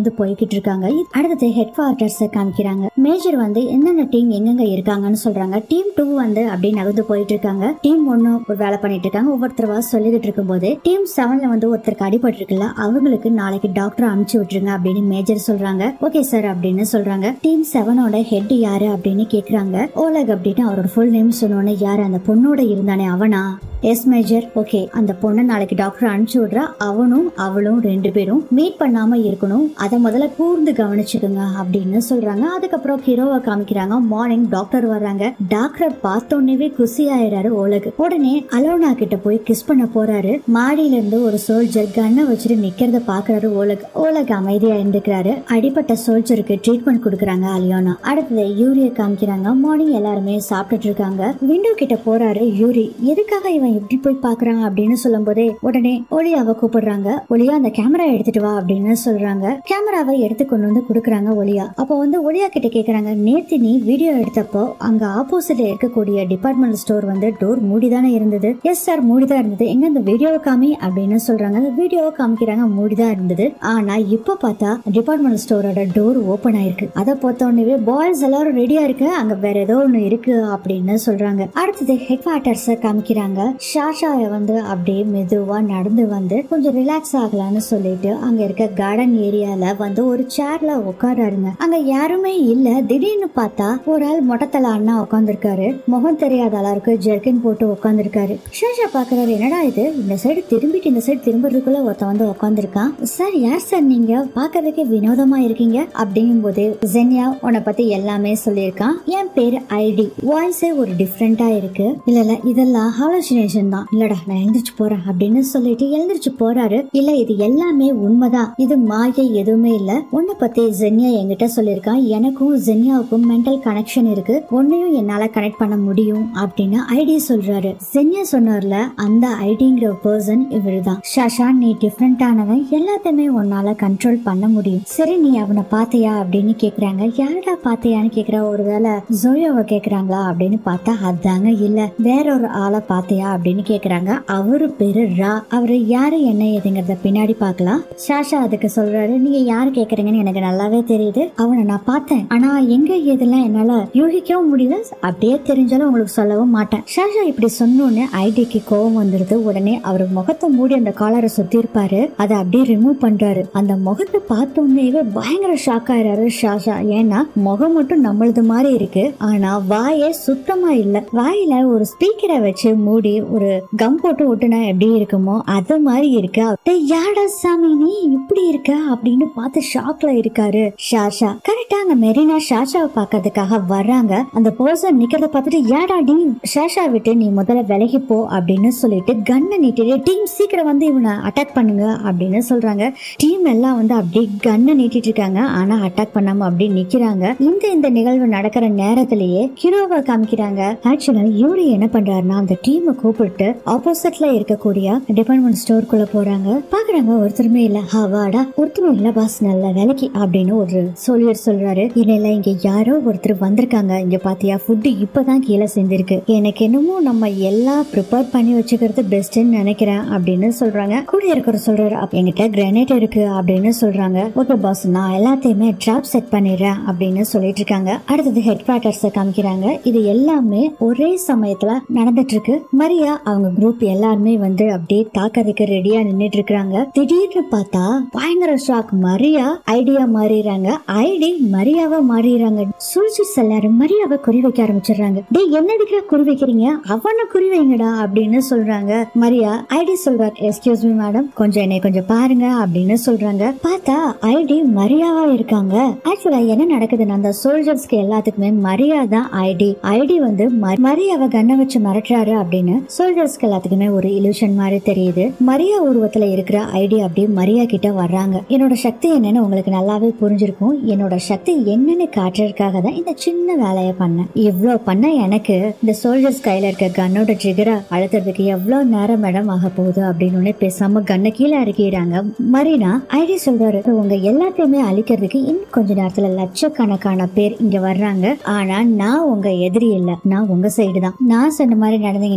நகர்ந்து போய்கிட்டு இருக்காங்க இது- அடுத்தது ஹெட் குவார்டர்ஸ் காமிக்கிறாங்க மேஜர் வந்து என்னென்ன டீம் எங்கெங்க இருக்காங்கன்னு சொல்றாங்க டீம் டூ வந்து அப்படியே நகர்ந்து போயிட்டு இருக்காங்க டீம் ஒன்னு ஒரு வேலை பண்ணிட்டு இருக்காங்க ஒவ்வொருத்தரவா சொல்லிக்கிட்டு இருக்கும்போது டீம் செவன்ல வந்து ஒருத்தருக்கு அடிபட்டு இருக்குல்ல அவங்களுக்கு நாளைக்கு டாக்டர் அனுப்பிச்சு விட்டுருங்க அப்படின்னு மேஜர் சொல்றாங்க ஓகே சார் அப்படின்னு சொல்றாங்க டீம் செவனோட ஹெட் யாரு அப்படின்னு கேக்குறாங்க ஓலக் அப்படின்னு அவரோட ஃபுல் நேம் சொன்னோன்னே யாரு அந்த பொண்ணோட இருந்தானே அவனா எஸ் மேஜர் ஓகே அந்த பொண்ணை நாளைக்கு டாக்டர் அனுப்பிச்சு விடுறா அவனும் அவளும் ரெண்டு பேரும் மீட் பண்ணாம இருக்கணும் அதை முதல்ல கூர்ந்து கவனிச்சுக்கோங்க அப்படின்னு சொல்றாங்க அதுக்கப்புறம் ஹீரோவை காமிக்கிறாங்க மார்னிங் டாக்டர் வர்றாங்க டாக்டர் பார்த்தோன்னே குசி ஆயிடுறாரு ஓலகு உடனே அலோனா கிட்ட போய் கிஸ் பண்ண போறாரு மாடியில இருந்து ஒரு சோல்ஜர் கண்ணை வச்சுட்டு நிக்கிறத பாக்குறாரு ஓலக் ஓலக் அமைதியா இருந்துக்கிறாரு அடிப்பட்ட சோல்ஜருக்கு ட்ரீட்மெண்ட் கொடுக்குறாங்க அலியோனா அடுத்தது யூரிய காமிக்கிறாங்க மார்னிங் எல்லாருமே சாப்பிட்டுட்டு இருக்காங்க விண்டோ கிட்ட போறாரு யூரி எதுக்காக இவன் இப்படி போய் பாக்குறான் அப்படின்னு சொல்லும் போதே உடனே ஒளியாவை கூப்பிடுறாங்க ஒளியா அந்த கேமரா எடுத்துட்டு வா அப்படின்னு சொல்றாங்க கேமராவை எடுத்து கொண்டு வந்து கொடுக்குறாங்க ஒளியா அப்போ வந்து ஒளியா கிட்ட கேக்குறாங்க நேத்து நீ வீடியோ எடுத்தப்போ அங்க ஆப்போசிட்ல இருக்கக்கூடிய டிபார்ட்மெண்ட் ஸ்டோர் வந்து டோர் மூடிதானே இருந்தது எஸ் சார் மூடிதான் இருந்தது எங்க அந்த வீடியோவை காமி அப்படின்னு சொல்றாங்க அந்த வீடியோவை காமிக்கிறாங்க மூடிதான் இருந்தது ஆனா இப்ப பார்த்தா டிபார்ட்மெண்ட் ஸ்டோரோட டோர் ஓபன் ஆயிருக்கு அதை பார்த்த உடனே பாய்ஸ் எல்லாரும் ரெடியா இருக்கு அங்க வேற ஏதோ ஒண்ணு இருக்கு அப்படின்னு சொல்றாங்க அடுத்தது ஹெட் குவார்டர்ஸ் காமிக்கிறாங்க ஷாஷாவை வந்து அப்படியே மெதுவா நடந்து வந்து கொஞ்சம் ரிலாக்ஸ் ஆகலாம்னு சொல்லிட்டு அங்க இருக்க கார்டன் ஏரியால வந்து ஒரு சேர்ல உட்காராருங்க அங்க யாருமே இல்ல திடீர்னு பார்த்தா ஒரு ஆள் மொட்டத்தல அண்ணா உட்காந்துருக்காரு முகம் தெரியாத அளவுக்கு ஜெர்கின் போட்டு உட்காந்துருக்காரு ஷாஷா பாக்குறாரு என்னடா இது இந்த சைடு திரும்பிட்டு இந்த சைடு திரும்புறதுக்குள்ள ஒருத்தன் வந்து உட்காந்துருக்கான் சார் யார் சார் நீங்க பாக்குறதுக்கே வினோதமா இருக்கீங்க அப்படிங்கும் போது ஜென்யா உன்னை பத்தி எல்லாமே சொல்லியிருக்கான் என் பேரு ஐடி வாய்ஸே ஒரு டிஃப்ரெண்டா இருக்கு இல்ல இல்ல இதெல்லாம் ஹாலோசினேஷன் தான் இல்லடா நான் எழுந்திரிச்சு போறேன் அப்படின்னு சொல்லிட்டு எழுந்திரிச்சு போறாரு இல்ல இது எல்லாமே உண்மைதான் இது மாயை எதுவுமே இல்ல உன்னை பத்தி ஜென்யா என்கிட்ட சொல்லியிருக்கான் எனக்கும் ஜென்யாவுக்கும் மென்டல் கனெக்ஷன் இருக்கு உன்னையும் என்னால கனெக்ட் பண்ண முடியும் அப்படின்னு ஐடி சொல்றாரு ஜென்யா சொன்னார்ல அந்த ஐடிங்கிற பர்சன் இவருதான் ஷாஷா நீ டிஃப்ரெண்டானவன் எல்லாத்தையுமே உன்னால கண்ட்ரோல் பண்ண முடியும் சரி நீ அவனை பாத்தியா அப்படின்னு கேக்குறாங்க யாரடா பாத்தியான்னு கேக்குறா ஒருவேளை ஜோயோவை கேக்குறாங்களா அப்படின்னு பார்த்தா அதாங்க இல்ல வேற ஒரு ஆளை பாத்தியா அப்படின்னு கேக்குறாங்க அவரு பேரு ரா அவரு யாரு என்ன ஏதுங்கிறத பின்னாடி பார்க்கலாம் ஷாஷா அதுக்கு சொல்றாரு நீங்க யாரு கேக்குறீங்கன்னு எனக்கு நல்லாவே தெரியுது அவனை நான் பார்த்தேன் ஆனா எங்க ஏதெல்லாம் என்னால யூகிக்கவும் முடியல அப்படியே தெரிஞ்சாலும் உங்களுக்கு சொல்லவும் மாட்டேன் ஷாஷா இப்படி சொன்னோன்னு ஐடிக்கு கோவம் வந்துருது உடனே அவர் முகத்தை மூடி அந்த காலரை சுத்தி இருப்பாரு அதை அப்படியே ரிமூவ் பண்றாரு அந்த முகத்தை பார்த்தோன்னே பயங்கர ஷாக் ஆயிராரு ஷாஷா ஏன்னா முகம் மட்டும் நம்மளது மாதிரி இருக்கு ஆனா வாயே சுத்தமா இல்ல வாயில ஒரு ஸ்பீக்கரை வச்சு மூடி ஒரு கம் போட்டு ஒட்டுனா எப்படி இருக்குமோ அது மாதிரி இருக்கு டேய், யாடா சாமி நீ இப்படி இருக்க அப்படின்னு பார்த்து ஷாக்ல இருக்காரு ஷாஷா கரெக்டா அங்க மெரினா ஷாஷாவை பார்க்கறதுக்காக வர்றாங்க அந்த பர்சன் நிக்கிறத பார்த்துட்டு ஏடா நீ ஷாஷா விட்டு நீ முதல்ல விலகி போ அப்படின்னு சொல்லிட்டு கன்னை நீட்டிட்டு டீம் சீக்கிரம் வந்து இவனை அட்டாக் பண்ணுங்க அப்படின்னு சொல்றாங்க டீம் எல்லாம் வந்து அப்படியே கன்னை நீட்டிட்டு இருக்காங்க ஆனா அட்டாக் பண்ணாம அப்படியே நிக்கிறாங்க இந்த இந்த நிகழ்வு நடக்கிற நேரத்திலேயே ஹீரோவை காமிக்கிறாங்க ஆக்சுவலா யூரி என்ன பண்றாருன்னா அந்த டீமை கூப்பிட்டு ஆப்போசிட்ல இருக்கக்கூடிய டிபார்ட்மெண்ட் ஸ்டோருக்குள்ள போறாங்க பாக்குறாங்க ஒருத்தருமே இல்ல ஹவாடா ஒருத்தரும் இல்ல பாஸ் நல்ல வேலைக்கு அப்படின்னு ஒரு சோழியர் சொல்றாரு இல்ல இல்ல இங்க யாரோ ஒருத்தர் வந்திருக்காங்க இங்க பாத்தியா ஃபுட் இப்பதான் கீழே செஞ்சிருக்கு எனக்கு என்னமோ நம்ம எல்லாம் ப்ரிப்பேர் பண்ணி வச்சுக்கிறது பெஸ்ட்னு நினைக்கிறேன் அப்படின்னு சொல்றாங்க கூட இருக்கிற சொல்றாரு அப்ப என்கிட்ட கிரானைட் இருக்கு அப்படின்னு சொல்றாங்க ஓகே பாஸ் நான் எல்லாத்தையுமே ட்ராப் செட் பண்ணிடுறேன் அப்படின்னு சொல்லிட்டு இருக்காங்க அடுத்தது ஹெட் குவார்டர்ஸ் காமிக்கிறாங்க இது எல்லாமே ஒரே சமயத்துல நடந்துட்டு இருக்கு மரியா அவங்க குரூப் எல்லாருமே வந்து அப்படியே தாக்கிறதுக்கு ரெடியா நின்னுட்டு இருக்காங்க திடீர்னு பார்த்தா பயங்கர ஷாக் மரியா ஐடியா மாறிடுறாங்க ஐடி மரியாவா மாறிடுறாங்க சூழ்ச்சிஸ் எல்லாரும் மரியாவை குறி வைக்க ஆரம்பிச்சிடுறாங்க டேய் என்னதுக்கு குறி வைக்கிறீங்க அவனை குறி வைங்கடா அப்படின்னு சொல்றாங்க மரியா ஐடி சொல்றாரு எஸ்கியூஸ் மீ மேடம் கொஞ்சம் என்னை கொஞ்சம் பாருங்க அப்படின்னு சொல்றாங்க பார்த்தா ஐடி மரியாவா இருக்காங்க ஆக்சுவலா என்ன நடக்குதுன்னா அந்த சோல்ஜர்ஸ்க்கு எல்லாத்துக்குமே மரியா தான் ஐடி ஐடி வந்து ம- மரியாவை கண்ணை வச்சு மிரட்டுறாரு அப்படின்னு சோல்ஜர்ஸ்க்கு எல்லாத்துக்குமே ஒரு இலுஷன் மாதிரி தெரியுது மரியா உருவத்துல இருக்கிற ஐடி அப்படியே மரியா கிட்ட வர்றாங்க என்னோட சக்தி என்னன்னு உங்களுக்கு நல்லாவே புரிஞ்சிருக்கும் என்னோட சக்தி என்னன்னு காட்டுறதுக்காக தான் இந்த சின்ன வேலையை பண்ணேன் இவ்ளோ பண்ண எனக்கு இந்த சோல்ஜர்ஸ் கையில இருக்க கன்னோட ட்ரிகரை அழுத்துறதுக்கு எவ்வளவு நேரம் மேடம் ஆக போகுது அப்படின்னு உடனே பேசாம கண்ணை கீழே இறக்கிறாங்க மரினா ஐடி சொல்றாரு உங்க எல்லாத்தையுமே அழிக்கிறதுக்கு இன்னும் கொஞ்ச நேரத்துல லட்சக்கணக்கான பேர் இங்க வர்றாங்க ஆனா நான் உங்க எதிரி இல்ல நான் உங்க சைடு தான் நான் சொன்ன மாதிரி நடந்தீங்கன்னா உங்க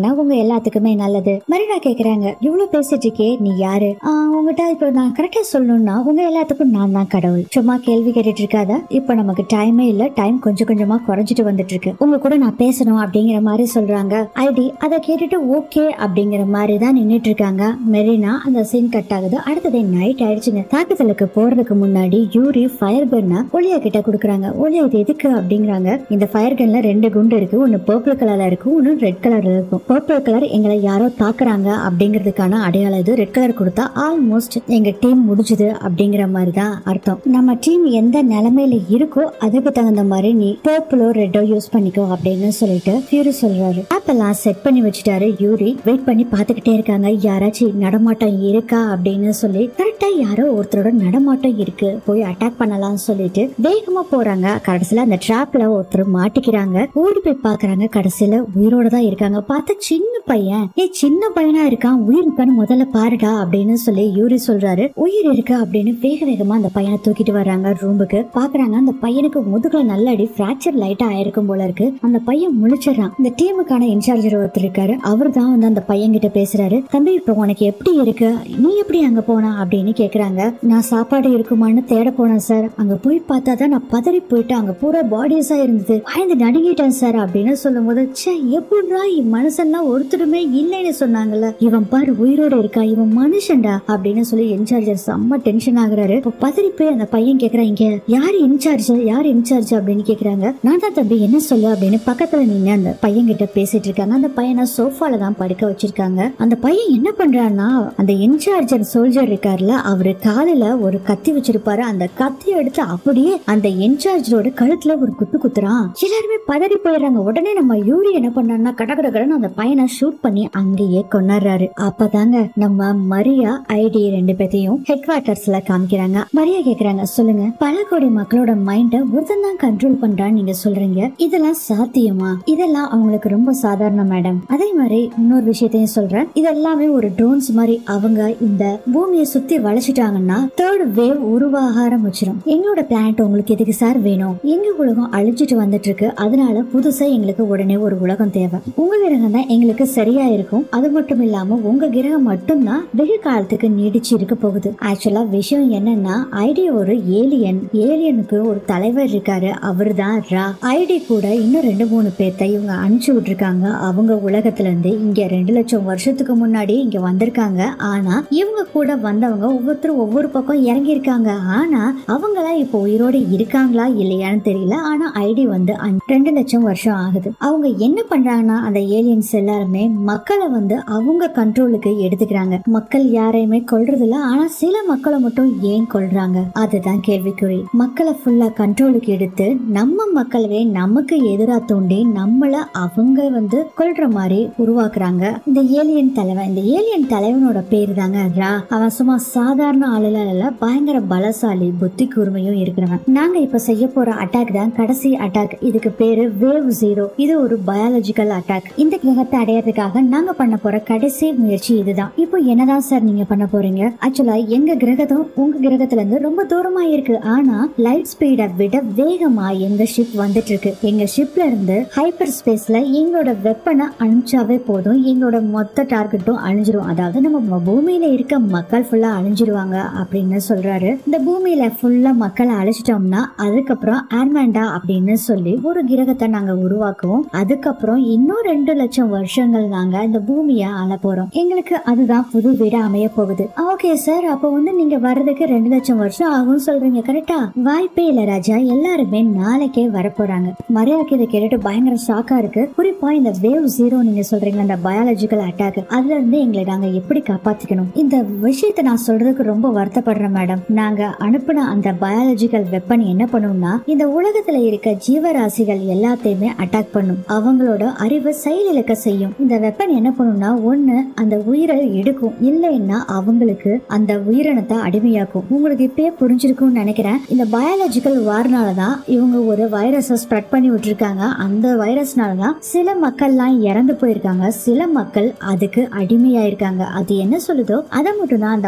எல்லாத்துக்குமே நல்லது மரினா கேக்குறாங்க இவ்வளவு பேசிட்டு இருக்கே நீ யாரு ஆஹ் உங்ககிட்ட இப்ப நான் கரெக்டா சொல்லணும்னா உங்க எல்லாத்துக்கும் நான் தான் கடவுள் சும்மா கேள்வி கேட்டுட்டு இருக்காத இப்ப நமக்கு டைமே இல்ல டைம் கொஞ்சம் கொஞ்சமா குறைஞ்சிட்டு வந்துட்டு இருக்கு உங்க கூட நான் பேசணும் அப்படிங்கிற மாதிரி சொல்றாங்க ஐடி அதை கேட்டுட்டு ஓகே அப்படிங்கிற மாதிரி தான் நின்னுட்டு இருக்காங்க மெரினா அந்த சீன் கட் ஆகுது அடுத்தது நைட் ஆயிடுச்சுங்க தாக்குதலுக்கு போறதுக்கு முன்னாடி யூரி ஃபயர் கன்ன ஒளியா கிட்ட குடுக்குறாங்க ஒளியா இது எதுக்கு அப்படிங்கிறாங்க இந்த ஃபயர் கன்ல ரெண்டு குண்டு இருக்கு ஒன்னு பர்பிள் கலர்ல இருக்கு ஒன்னு ரெட் கலர்ல இருக்கும் பர்பிள் கலர் எங்களை யாரோ தாக்குறாங்க அப்படிங்கிறதுக்கான அடையாளம் இது ரெட் கலர் கொடுத்தா ஆல்மோஸ்ட் எங்க டீம் முடிஞ்சுது அப்படிங்கிற மாதிரி தான் அர்த்தம் நம்ம டீம் எந்த நிலைமையில இருக்கோ அதுக்கு தகுந்த மாதிரி நீ பர்பிளோ ரெட்டோ யூஸ் பண்ணிக்கோ அப்படின்னு சொல்லிட்டு ஃபியூரி சொல்றாரு ஆப் எல்லாம் செட் பண்ணி வச்சுட்டாரு யூரி வெயிட் பண்ணி பார்த்துக்கிட்டே இருக்காங்க யாராச்சும் நடமாட்டம் இருக்கா அப்படின்னு சொல்லி கரெக்டா யாரோ ஒருத்தரோட நடமாட்டம் இருக்கு போய் அட்டாக் பண்ணலாம்னு சொல்லிட்டு வேகமா போறாங்க கடைசியில அந்த ட்ராப்ல ஒருத்தர் மாட்டிக்கிறாங்க ஓடி போய் பாக்குறாங்க கடைசியில உயிரோட தான் இருக்காங்க பார்த்தா சின்ன பையன் ஏ சின்ன பையனா இருக்கான் உயிர் இருக்கான்னு முதல்ல பாருடா அப்படின்னு சொல்லி யூரி சொல்றாரு உயிர் இருக்கு அப்படின்னு வேக வேகமா அந்த பையனை தூக்கிட்டு வர்றாங்க ரூமுக்கு பாக்குறாங்க அந்த பையனுக்கு முதுகுல நல்ல அடி பிராக்சர் லைட்டா ஆயிருக்கும் போல இருக்கு அந்த பையன் முழிச்சிடறான் இந்த டீமுக்கான இன்சார்ஜர் ஒருத்தர் இருக்காரு அவர் தான் வந்து அந்த பையன் கிட்ட பேசுறாரு தம்பி இப்போ உனக்கு எப்படி இருக்கு நீ எப்படி அங்க போனா அப்படின்னு கேக்குறாங்க நான் சாப்பாடு இருக்குமான்னு தேட போனேன் சார் அங்க போய் பார்த்தா தான் நான் பதறி போயிட்டு அங்க பூரா பாடிஸா இருந்தது பயந்து நடுங்கிட்டேன் சார் அப்படின்னு சொல்லும்போது ச்சே எப்படிடா இவன் மனுஷன்லாம் ஒருத்தருமே இல்லைன்னு சொன்னாங்கல்ல இவன் பாரு உயிரோட இருக்கா இவன் மனுஷன்டா அப்படின்னு சொல்லி இன்சார்ஜர் செம்ம டென்ஷன் ஆகுறாரு இப்போ பதறி போய் அந்த பையன் கேக்குறான் இங்க யார் இன்சார்ஜ் யார் இன்சார்ஜ் அப்படின்னு கேக்குறாங்க நான் தான் தம்பி என்ன சொல்லு அப்படின்னு பக்கத்துல நின்று அந்த பையன் கிட்ட பேசிட்டு இருக்காங்க அந்த பையனை சோஃபால தான் படுக்க வச்சிருக்காங்க அந்த பையன் என்ன பண்றான்னா அந்த இன்சார்ஜர் சோல்ஜர் இருக்காருல அவரு காலில ஒரு கத்தி வச்சிருப்பாரு அந்த கத்தி எடுத்து அப்படியே அந்த இன்சார்ஜரோட கழுத்துல ஒரு குத்து குத்துறான் எல்லாருமே பதறி போயிடுறாங்க உடனே நம்ம யூரி என்ன பண்ணான்னா கடகட கடன்னு அந்த பையனை ஷூட் பண்ணி அங்கேயே கொண்டாடுறாரு அப்பதாங்க நம்ம மரியா ஐடி ரெண்டு பேத்தையும் ஹெட் குவார்டர்ஸ்ல காமிக்கிறாங்க மரியா கேக்குறாங்க சொல்லுங்க பல கோடி மக்களோட மைண்ட ஒருத்தன் தான் கண்ட்ரோல் பண்றான்னு நீங்க சொல்றீங்க இதெல்லாம் சாத்தியமா இதெல்லாம் அவங்களுக்கு ரொம்ப சாதாரணம் மேடம் அதே மாதிரி இன்னொரு விஷயத்தையும் சொல்றேன் இதெல்லாமே ஒரு ட்ரோன்ஸ் மாதிரி அவங்க இந்த பூமியை சுத்தி வளைச்சிட்டாங்கன்னா தேர்ட் வேவ் உருவாக ஆரம்பிச்சிடும் எங்களோட பிளானட் உங்களுக்கு எதுக்கு சார் வேணும் எங்க உலகம் அழிச்சிட்டு வந்துட்டு இருக்கு அதனால புதுசா எங்களுக்கு உடனே ஒரு உலகம் தேவை உங்க கிரகம் தான் எங்களுக்கு சரியா இருக்கும் அது மட்டும் இல்லாம உங்க கிரகம் மட்டும்தான் வெகு காலத்துக்கு நீடிச்சு இருக்க போகுது ஆக்சுவலா விஷயம் என்னன்னா ஐடி ஒரு ஏலியன் ஏலியனுக்கு ஒரு தலைவர் இருக்காரு அவர் தான் ரா ஐடி கூட இன்னும் ரெண்டு மூணு பேர்த்த இவங்க அனுப்பிச்சு விட்டுருக்காங்க அவங்க உலகத்துல இருந்து இங்க ரெண்டு லட்சம் வருஷத்துக்கு முன்னாடி இங்க வந்திருக்காங்க ஆனா இவங்க கூட வந்தவங்க ஒவ்வொருத்தரும் ஒவ்வொரு பக்கம் இறங்கி இருக்காங்க ஆனா அவங்களா இப்போ உயிரோட இருக்காங்களா இல்லையான்னு தெரியல ஆனா ஐடி வந்து அஞ்~ ரெண்டு லட்சம் வருஷம் ஆகுது அவங்க என்ன பண்றாங்கன்னா அந்த ஏலியன்ஸ் எல்லாருமே மக்களை வந்து அவங்க கண்ட்ரோலுக்கு எடுத்துக்கிறாங்க மக்கள் யாரையுமே கொல்றது இல்ல ஆனா சில மக்களை மட்டும் ஏன் கொல்றாங்க அதுதான் கேள்விக்குறி மக்களை ஃபுல்லா கண்ட்ரோலுக்கு எடுத்து நம்ம மக்களவே நமக்கு எதிரா தோண்டி நம்மள அவங்க வந்து கொல்ற மாதிரி உருவாக்குறாங்க இந்த ஏலியன் தலைவன் இந்த ஏலியன் தலைவனோட பேரு தாங்க ரா அவன் சும்மா சாதாரண ஆளுல இல்ல பயங்கர பலசாலி புத்தி கூர்மையும் இருக்கிறவன் நாங்க இப்ப செய்ய போற அட்டாக் தான் கடைசி அட்டாக் இதுக்கு பேரு வேவ் ஜீரோ இது ஒரு பயாலஜிக்கல் அட்டாக் இந்த கிரகத்தை அடையறதுக்காக நாங்க பண்ண போற கடைசி முயற்சி இதுதான் இப்போ என்னதான் சார் நீங்க பண்ண போறீங்க ஆக்சுவலா எங்க கிரகத்தும் உங்க கிரகத்துல இருந்து ரொம்ப தூரமா இருக்கு ஆனா லைட் ஸ்பீடை விட வேகமா எங்க ஷிப் வந்துட்டு இருக்கு எங்க ஷிப்ல இருந்து ஹைப்பர் ஸ்பேஸ்ல எங்களோட வெப்பனை அனுப்பிச்சாவே போதும் எங்களோட மொத்த டார்கெட்டும் அழிஞ்சிரும் அதாவது நம்ம பூமியில இருக்க மக்கள் ஃபுல்லா அழிஞ்சிருவாங்க அப்படின்னு சொல்றாரு இந்த பூமியில ஃபுல்லா மக்களை அழிச்சிட்டோம்னா அதுக்கப்புறம் ஏர்மேண்டா அப்படின்னு சொல்லி ஒரு கிரகத்தை நாங்க உருவாக்குவோம் அதுக்கப்புறம் இன்னும் ரெண்டு லட்சம் வருஷங்கள் நாங்க இந்த பூமியை ஆள போறோம் எங்களுக்கு அதுதான் புது வீடு அமைய போகுது ஓகே சார் அப்போ வந்து நீங்க வர்றதுக்கு ரெண்டு லட்சம் வருஷம் ஆகும் சொல்றீங்க கரெக்டா வாய்ப்பே இல்ல ராஜா எல்லாருமே நாளைக்கே வர போறாங்க மரியாதைக்கு இதை கேட்டுட்டு பயங்கர ஷாக்கா இருக்கு குறிப்பா இந்த வேவ் ஜீரோ நீங்க சொல்றீங்க அந்த பயாலஜிக்கல் அட்டாக் அதுல இருந்து எங்களை நாங்க எப்படி காப்பாத்திக்கணும் இந்த விஷயத்தை நான் சொல்றதுக்கு ரொம்ப வருத்தப்படுறேன் மேடம் நாங்க அனுப்புன அந்த பயாலஜிக்கல் வெப்பன் என்ன பண்ணும்னா இந்த உலகத்துல இருக்க ஜீவராசிகள் எல்லாத்தையுமே அட்டாக் பண்ணும் அவங்களோட அறிவை செயலிழக்க செய்யும் இந்த வெப்பன் என்ன பண்ணும்னா ஒண்ணு அந்த உயிரை எடுக்கும் இல்லைன்னா அவங்களுக்கு அந்த உயிரினத்தை அடிமையாக்கும் உங்களுக்கு இப்பயே புரிஞ்சிருக்கும்னு நினைக்கிறேன் இந்த பயாலஜிக்கல் வார்னால தான் இவங்க ஒரு வைரஸை ஸ்ப்ரெட் பண்ணி விட்டுருக்காங்க அந்த வைரஸ்னால தான் சில மக்கள்லாம் இறந்து போயிருக்காங்க சில மக்கள் அதுக்கு அடிமையாயிருக்காங்க அது என்ன சொல்லுதோ அதை மட்டும் தான் அந்த மக்கள்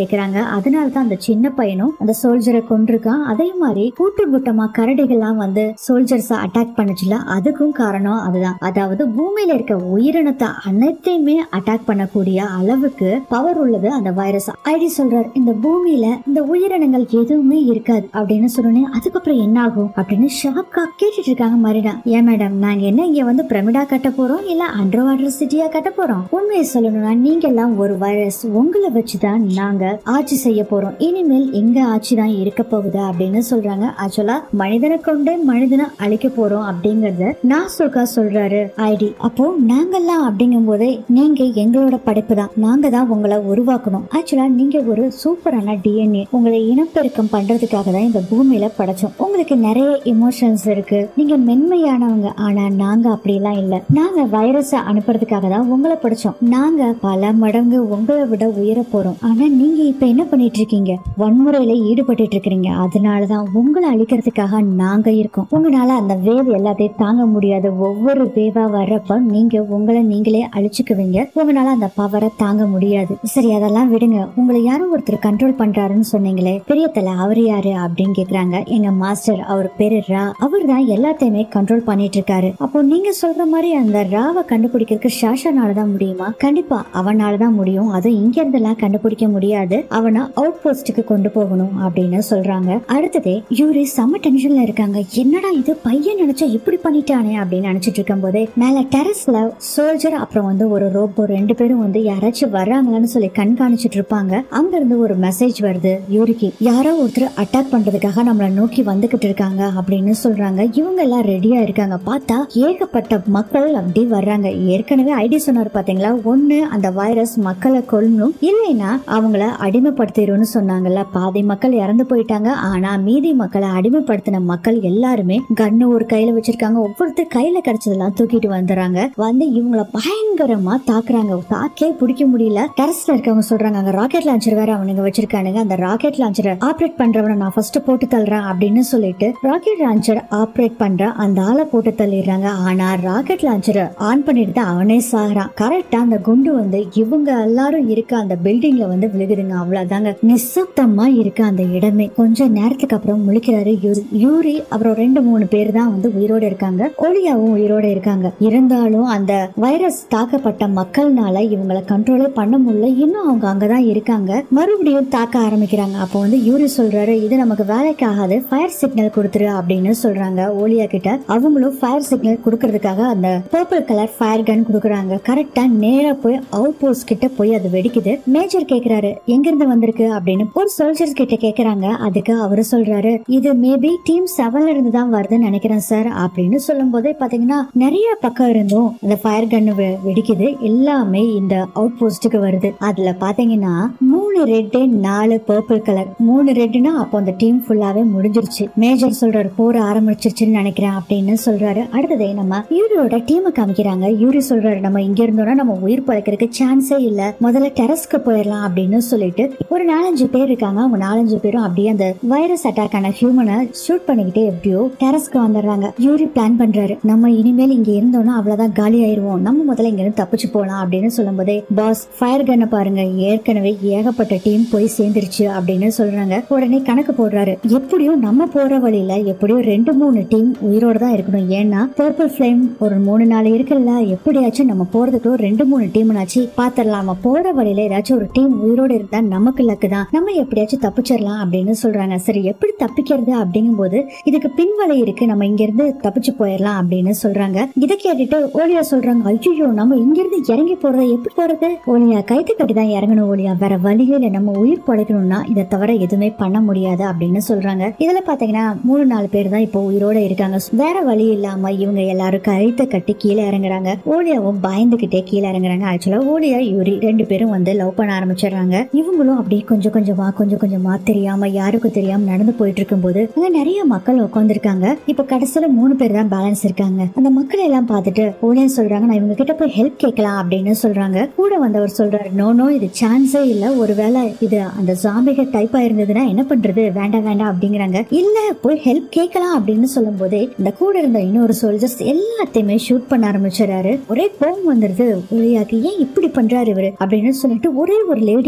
கேக்குறாங்க அதனால தான் அந்த சின்ன பையனும் அந்த சோல்ஜரை கொண்டிருக்கான் அதே மாதிரி கூட்டு கூட்டமா கரடிகள்லாம் வந்து சோல்ஜர்ஸ் அட்டாக் பண்ணுச்சுல அதுக்கும் காரணம் அதுதான் அதாவது பூமியில இருக்க உயிரினத்தை அனைத்தையுமே அட்டாக் பண்ணக்கூடிய அளவுக்கு பவர் உள்ளது அந்த வைரஸ் ஐடி சொல்றாரு இந்த பூமியில இந்த உயிரினங்கள் எதுவுமே இருக்காது அப்படின்னு சொன்னோன்னே அதுக்கப்புறம் என்ன ஆகும் அப்படின்னு ஷாக்கா கேட்டுட்டு இருக்காங்க மரினா ஏன் மேடம் நாங்க என்ன இங்க வந்து பிரமிடா கட்ட போறோம் இல்ல அண்டர் வாட்டர் சிட்டியா கட்ட போறோம் உண்மையை சொல்லணும்னா நீங்க எல்லாம் ஒரு வைரஸ் உங்களை வச்சுதான் நாங்க ஆட்சி செய்ய போறோம் இனிமேல் எங்க ஆட்சி தான் இருக்க போகுது அப்படின்னு சொல்றாங்க ஆக்சுவலா மனிதனை கொண்டு மனிதனை அழிக்க போறோம் அப்படிங்கறத நாசுகா சொல்றாரு ஐடி அப்போ நாங்கெல்லாம் அப்படிங்கும் போதே நீங்க எங்களோட படைப்பு தான் நாங்க தான் உங்களை உருவாக்கணும் ஆக்சுவலா நீங்க ஒரு சூப்பரான டிஎன்ஏ உங்களை இனப்பெருக்கம் பண்றதுக்காக தான் இந்த பூமியில படைச்சோம் உங்களுக்கு நிறைய இமோஷன்ஸ் இருக்கு நீங்க மென்மையானவங்க ஆனா நாங்க அப்படிலாம் இல்ல நாங்க வைரஸ அனுப்புறதுக்காக தான் உங்களை படைச்சோம் நாங்க பல மடங்கு உங்களை விட உயர போறோம் ஆனா நீங்க இப்ப என்ன பண்ணிட்டு இருக்கீங்க வன்முறையில ஈடுபட்டு இருக்கீங்க அதனாலதான் உங்களை அழிக்கிறதுக்காக நாங்க இருக்கோம் உங்களால அந்த வேவ் எல்லாத்தையும் தாங்க முடியாது ஒவ்வொரு வேவா வர்றப்ப நீங்க உங்களை நீங்களே அழிச்சுக்குவீங்க உங்களால அந்த பவரை தாங்க முடியாது சரி அதெல்லாம் விடுங்க உங்களை யாரோ ஒருத்தர் கண்ட்ரோல் பண்றாருன்னு சொன்னீங்களே பெரிய தலை அவர் யாரு அப்படின்னு கேக்குறாங்க எங்க மாஸ்டர் அவர் பேரு ரா அவர் தான் எல்லாத்தையுமே கண்ட்ரோல் பண்ணிட்டு இருக்காரு அப்போ நீங்க சொல்ற மாதிரி அந்த ராவை கண்டுபிடிக்கிறதுக்கு ஷாஷானால தான் முடியுமா கண்டிப்பா அவனால தான் முடியும் அதுவும் இங்க இருந்தெல்லாம் கண்டுபிடிக்க முடியாது அவனை அவுட் போஸ்டுக்கு கொண்டு போகணும் அப்படின்னு சொல்றாங்க அடுத்ததே யூரி செம்ம டென்ஷன்ல இருக்காங்க என்னடா இது பையன் நினைச்சா இப்படி பண்ணிட்டானே அப்படின்னு நினைச்சிட்டு இருக்கும் போதே மேல டெரஸ்ல சோல்ஜர் அப்புறம் வந்து ஒரு ரோபோ ரெண்டு பேரும் வந்து யாராச்சும் வர்றாங்களான்னு சொல்லி கண்காணிச்சிட்டு இருப்பாங்க அங்க இருந்து ஒரு மெசேஜ் வருது யூரிக்கு யாரோ ஒருத்தர் அட்டாக் பண்றதுக்காக நம்மள நோக்கி வந்துகிட்டு இருக்காங்க அப்படின்னு சொல்றாங்க இவங்க எல்லாம் ரெடியா இருக்காங்க பார்த்தா ஏகப்பட்ட மக்கள் அப்படி வர்றாங்க ஏற்கனவே ஐடி சொன்னார் பாத்தீங்களா ஒண்ணு அந்த வைரஸ் மக்களை கொல்லணும் இல்லைன்னா அவங்கள அடிமைப்படுத்திடும்னு சொன்னாங்கல்ல பாதி மக்கள் இறந்து போயிட்டாங்க ஆனா மீதி மக்களை அடிமைப்படுத்தின மக்கள் எல்லாருமே கன்னு ஒரு கையில வச்சிருக்காங்க ஒவ்வொருத்தர் கையில கிடைச்சதெல்லாம் தூக்கிட்டு வந்துடுறாங்க வந்து இவங்கள பயங்கரமா தாக்குறாங்க தாக்கே பிடிக்க முடியல டெரஸ்ல இருக்கவங்க சொல்றாங்க அங்க ராக்கெட் லான்ச்சர் வேற அவனுங்க வச்சிருக்கானுங்க அந்த ராக்கெட் லான்ச்சரை ஆப்ரேட் பண்றவனை நான் ஃபர்ஸ்ட் போட்டு தள்ளுறேன் அப்படின்னு சொல்லிட்டு ராக்கெட் லான்ச்சர் ஆப்ரேட் பண்ற அந்த ஆளை போட்டு தள்ளிடுறாங்க ஆனா ராக்கெட் லான்ச்சரை ஆன் பண்ணிட்டு தான் அவனே சாகுறான் கரெக்டா அந்த குண்டு வந்து இவங்க எல்லாரும் இருக்க அந்த பில்டிங்ல வந்து விழுகுதுங்க அவ்வளவுதாங்க நிசப்தமா இருக்கு அந்த இடமே கொஞ்ச நேரத்துக்கு அப்புறம் முழிக்கிறாரு யூரி யூரி அப்புறம் ரெண்டு மூணு பேர் தான் வந்து உயிரோட இருக்காங்க ஒளியாவும் உயிரோட இருக்காங்க இருந்தாலும் அந்த வைரஸ் தாக்கப்பட்ட மக்கள்னால இவங்களை கண்ட்ரோலே பண்ண முடியல இன்னும் அவங்க அங்கதான் இருக்காங்க மறுபடியும் தாக்க ஆரம்பிக்கிறாங்க அப்போ வந்து யூரி சொல்றாரு இது நமக்கு வேலைக்கு ஆகாது ஃபயர் சிக்னல் கொடுத்துரு அப்படின்னு சொல்றாங்க ஓலியா கிட்ட அவங்களும் ஃபயர் சிக்னல் கொடுக்கறதுக்காக அந்த பர்பிள் கலர் ஃபயர் கன் கொடுக்குறாங்க கரெக்டா நேரா போய் அவுட் போஸ்ட் கிட்ட போய் அது வெடிக்குது மேஜர் கேக்குறாரு எங்க இருந்து வந்திருக்கு அப்படின்னு ஒரு சோல்ஜர்ஸ் கிட்ட கேக்குறாங்க அதுக்கு அவரு சொல்றாரு இது மேபி டீம் செவன்ல இருந்து தான் வருதுன்னு நினைக்கிறேன் சார் அப்படின்னு சொல்லும் போதே பாத்தீங்கன்னா நிறைய பக்கம் இருந்தும் அந்த ஃபயர் கன் வெடிக்குது எல்லாமே இந்த அவுட் போஸ்டுக்கு வருது அதுல பாத்தீங்கன்னா மூணு ரெட்டு நாலு பர்பிள் கலர் மூணு ரெட்டுனா அப்போ அந்த டீம் ஃபுல்லாவே முடிஞ்சிருச்சு மேஜர் சொல்றாரு போர் ஆரம்பிச்சிருச்சுன்னு நினைக்கிறேன் அப்படின்னு சொல்றாரு அடுத்ததே நம்ம யூரியோட டீமை காமிக்கிறாங்க யூரி சொல்றாரு நம்ம இங்க இருந்தோம்னா நம்ம உயிர் பழைக்கிறதுக்கு சான்ஸே இல்ல முதல்ல டெரஸ்க்கு போயிடலாம் அப்படின்னு சொல்லிட்டு ஒரு நாலஞ்சு பேர் இருக்காங்க அவங்க நாலஞ்சு பேரும் அப்படியே அந்த வைரஸ் அட்டாக் ஆன ஹியூமனை ஷூட் பண்ணிக்கிட்டே எப்படியோ டெரஸ்க்கு வந்துடுறாங்க யூரி பிளான் பண்றாரு நம்ம இனிமேல் இங்க இருந்தோம்னா அவ்வளவுதான் காலி ஆயிருவோம் நம்ம முதல்ல இங்க இருந்து தப்பிச்சு போலாம் அப்படின்னு சொல்லும் போதே பாஸ் ஃபயர் கன்னை பாருங்க ஏற்கனவே ஏகப்பட்ட டீம் போய் சேர்ந்துருச்சு அப்படின்னு சொல்றாங்க உடனே கணக்கு போடுறாரு எப்படியும் நம்ம போற வழியில எப்படியும் ரெண்டு மூணு டீம் உயிரோட தான் இருக்கணும் ஏன்னா பர்பிள் ஃபிளேம் ஒரு மூணு நாள் இருக்குல்ல எப்படியாச்சும் நம்ம போறதுக்கு ஒரு ரெண்டு மூணு டீம் ஆச்சு பாத்திரலாம் நம்ம போற வழியில ஏதாச்சும் ஒரு டீம் உயிரோட இருந்தா நமக்கு லக்கு தான் நம்ம எப்படியாச்சும் தப்பிச்சிடலாம் அப்படின்னு சொல்றாங்க சரி எப்படி தப்பிக்கிறது அப்படிங்கும் போது இதுக்கு பின்வழி இருக்கு நம்ம இங்க இருந்து தப்பிச்சு போயிடலாம் அப்படின்னு சொல்றாங்க இதை கேட்டுட்டு ஓலியா சொல்றாங்க ஐயோ நம்ம இங்க இருந்து இறங்கி போறதை எப்படி போறது ஓலியா கைத்து கட்டி தான் இறங்கணும் ஓலியா வேற வழியே இல்ல நம்ம உயிர் பழைக்கணும்னா இதை தவிர எதுவுமே பண்ண முடியாது அப்படின்னு சொல்றாங்க இதுல பாத்தீங்கன்னா மூணு நாலு பேர் தான் இப்போ உயிரோட இருக்காங்க வேற வழி இல்லாம இவங்க எல்லாரும் கழுத்தை கட்டி கீழே இறங்குறாங்க ஓலியாவும் பயந்துகிட்டே கீழே இறங்குறாங்க ஆக்சுவலா ஓலியா யூரி ரெண்டு பேரும் வந்து லவ் பண்ண ஆரம்பிச்சிடுறாங்க இவங்களும் அப்படியே கொஞ்சம் கொஞ்சமா கொஞ்சம் கொஞ்சமா தெரியாம யாருக்கும் தெரியாம நடந்து போயிட்டு இருக்கும்போது அங்க நிறைய மக்கள் உட்காந்துருக்காங்க இப்ப கடைசியில மூணு பேர் தான் பேலன்ஸ் இருக்காங்க அந்த மக்கள் எல்லாம் பார்த்துட்டு ஓலியா சொல்றாங்க நான் இவங்க கிட்ட போய் ஹெல்ப் கேட்கலாம் அப்படின்னு சொல்றாங்க கூட வந்தவர் சொல்றாரு நோ நோ இது சான்ஸே இல்ல ஒருவேளை இது அந்த ஜாம்பிக டைப்பா இருந்ததுன்னா என்ன பண்றது வேண்டாம் வேண்டாம் அப்படிங்கிறாங்க இல்ல போய் ஹெல்ப் கேட்கலாம் அப்படின்னு சொல்லும் போதே இந்த கூட இருந்த இன்னொரு சோல்ஜர்ஸ் எல்லாத்தையுமே ஷூட் பண்ண ஆரம்பிச்சிடறாரு ஒரே கோவம் வந்துருது ஒளியாக்கு ஏன் இப்படி பண்றாரு இவரு அப்படின்னு சொல்லிட்டு ஒரே ஒரு லேடி மட்டும்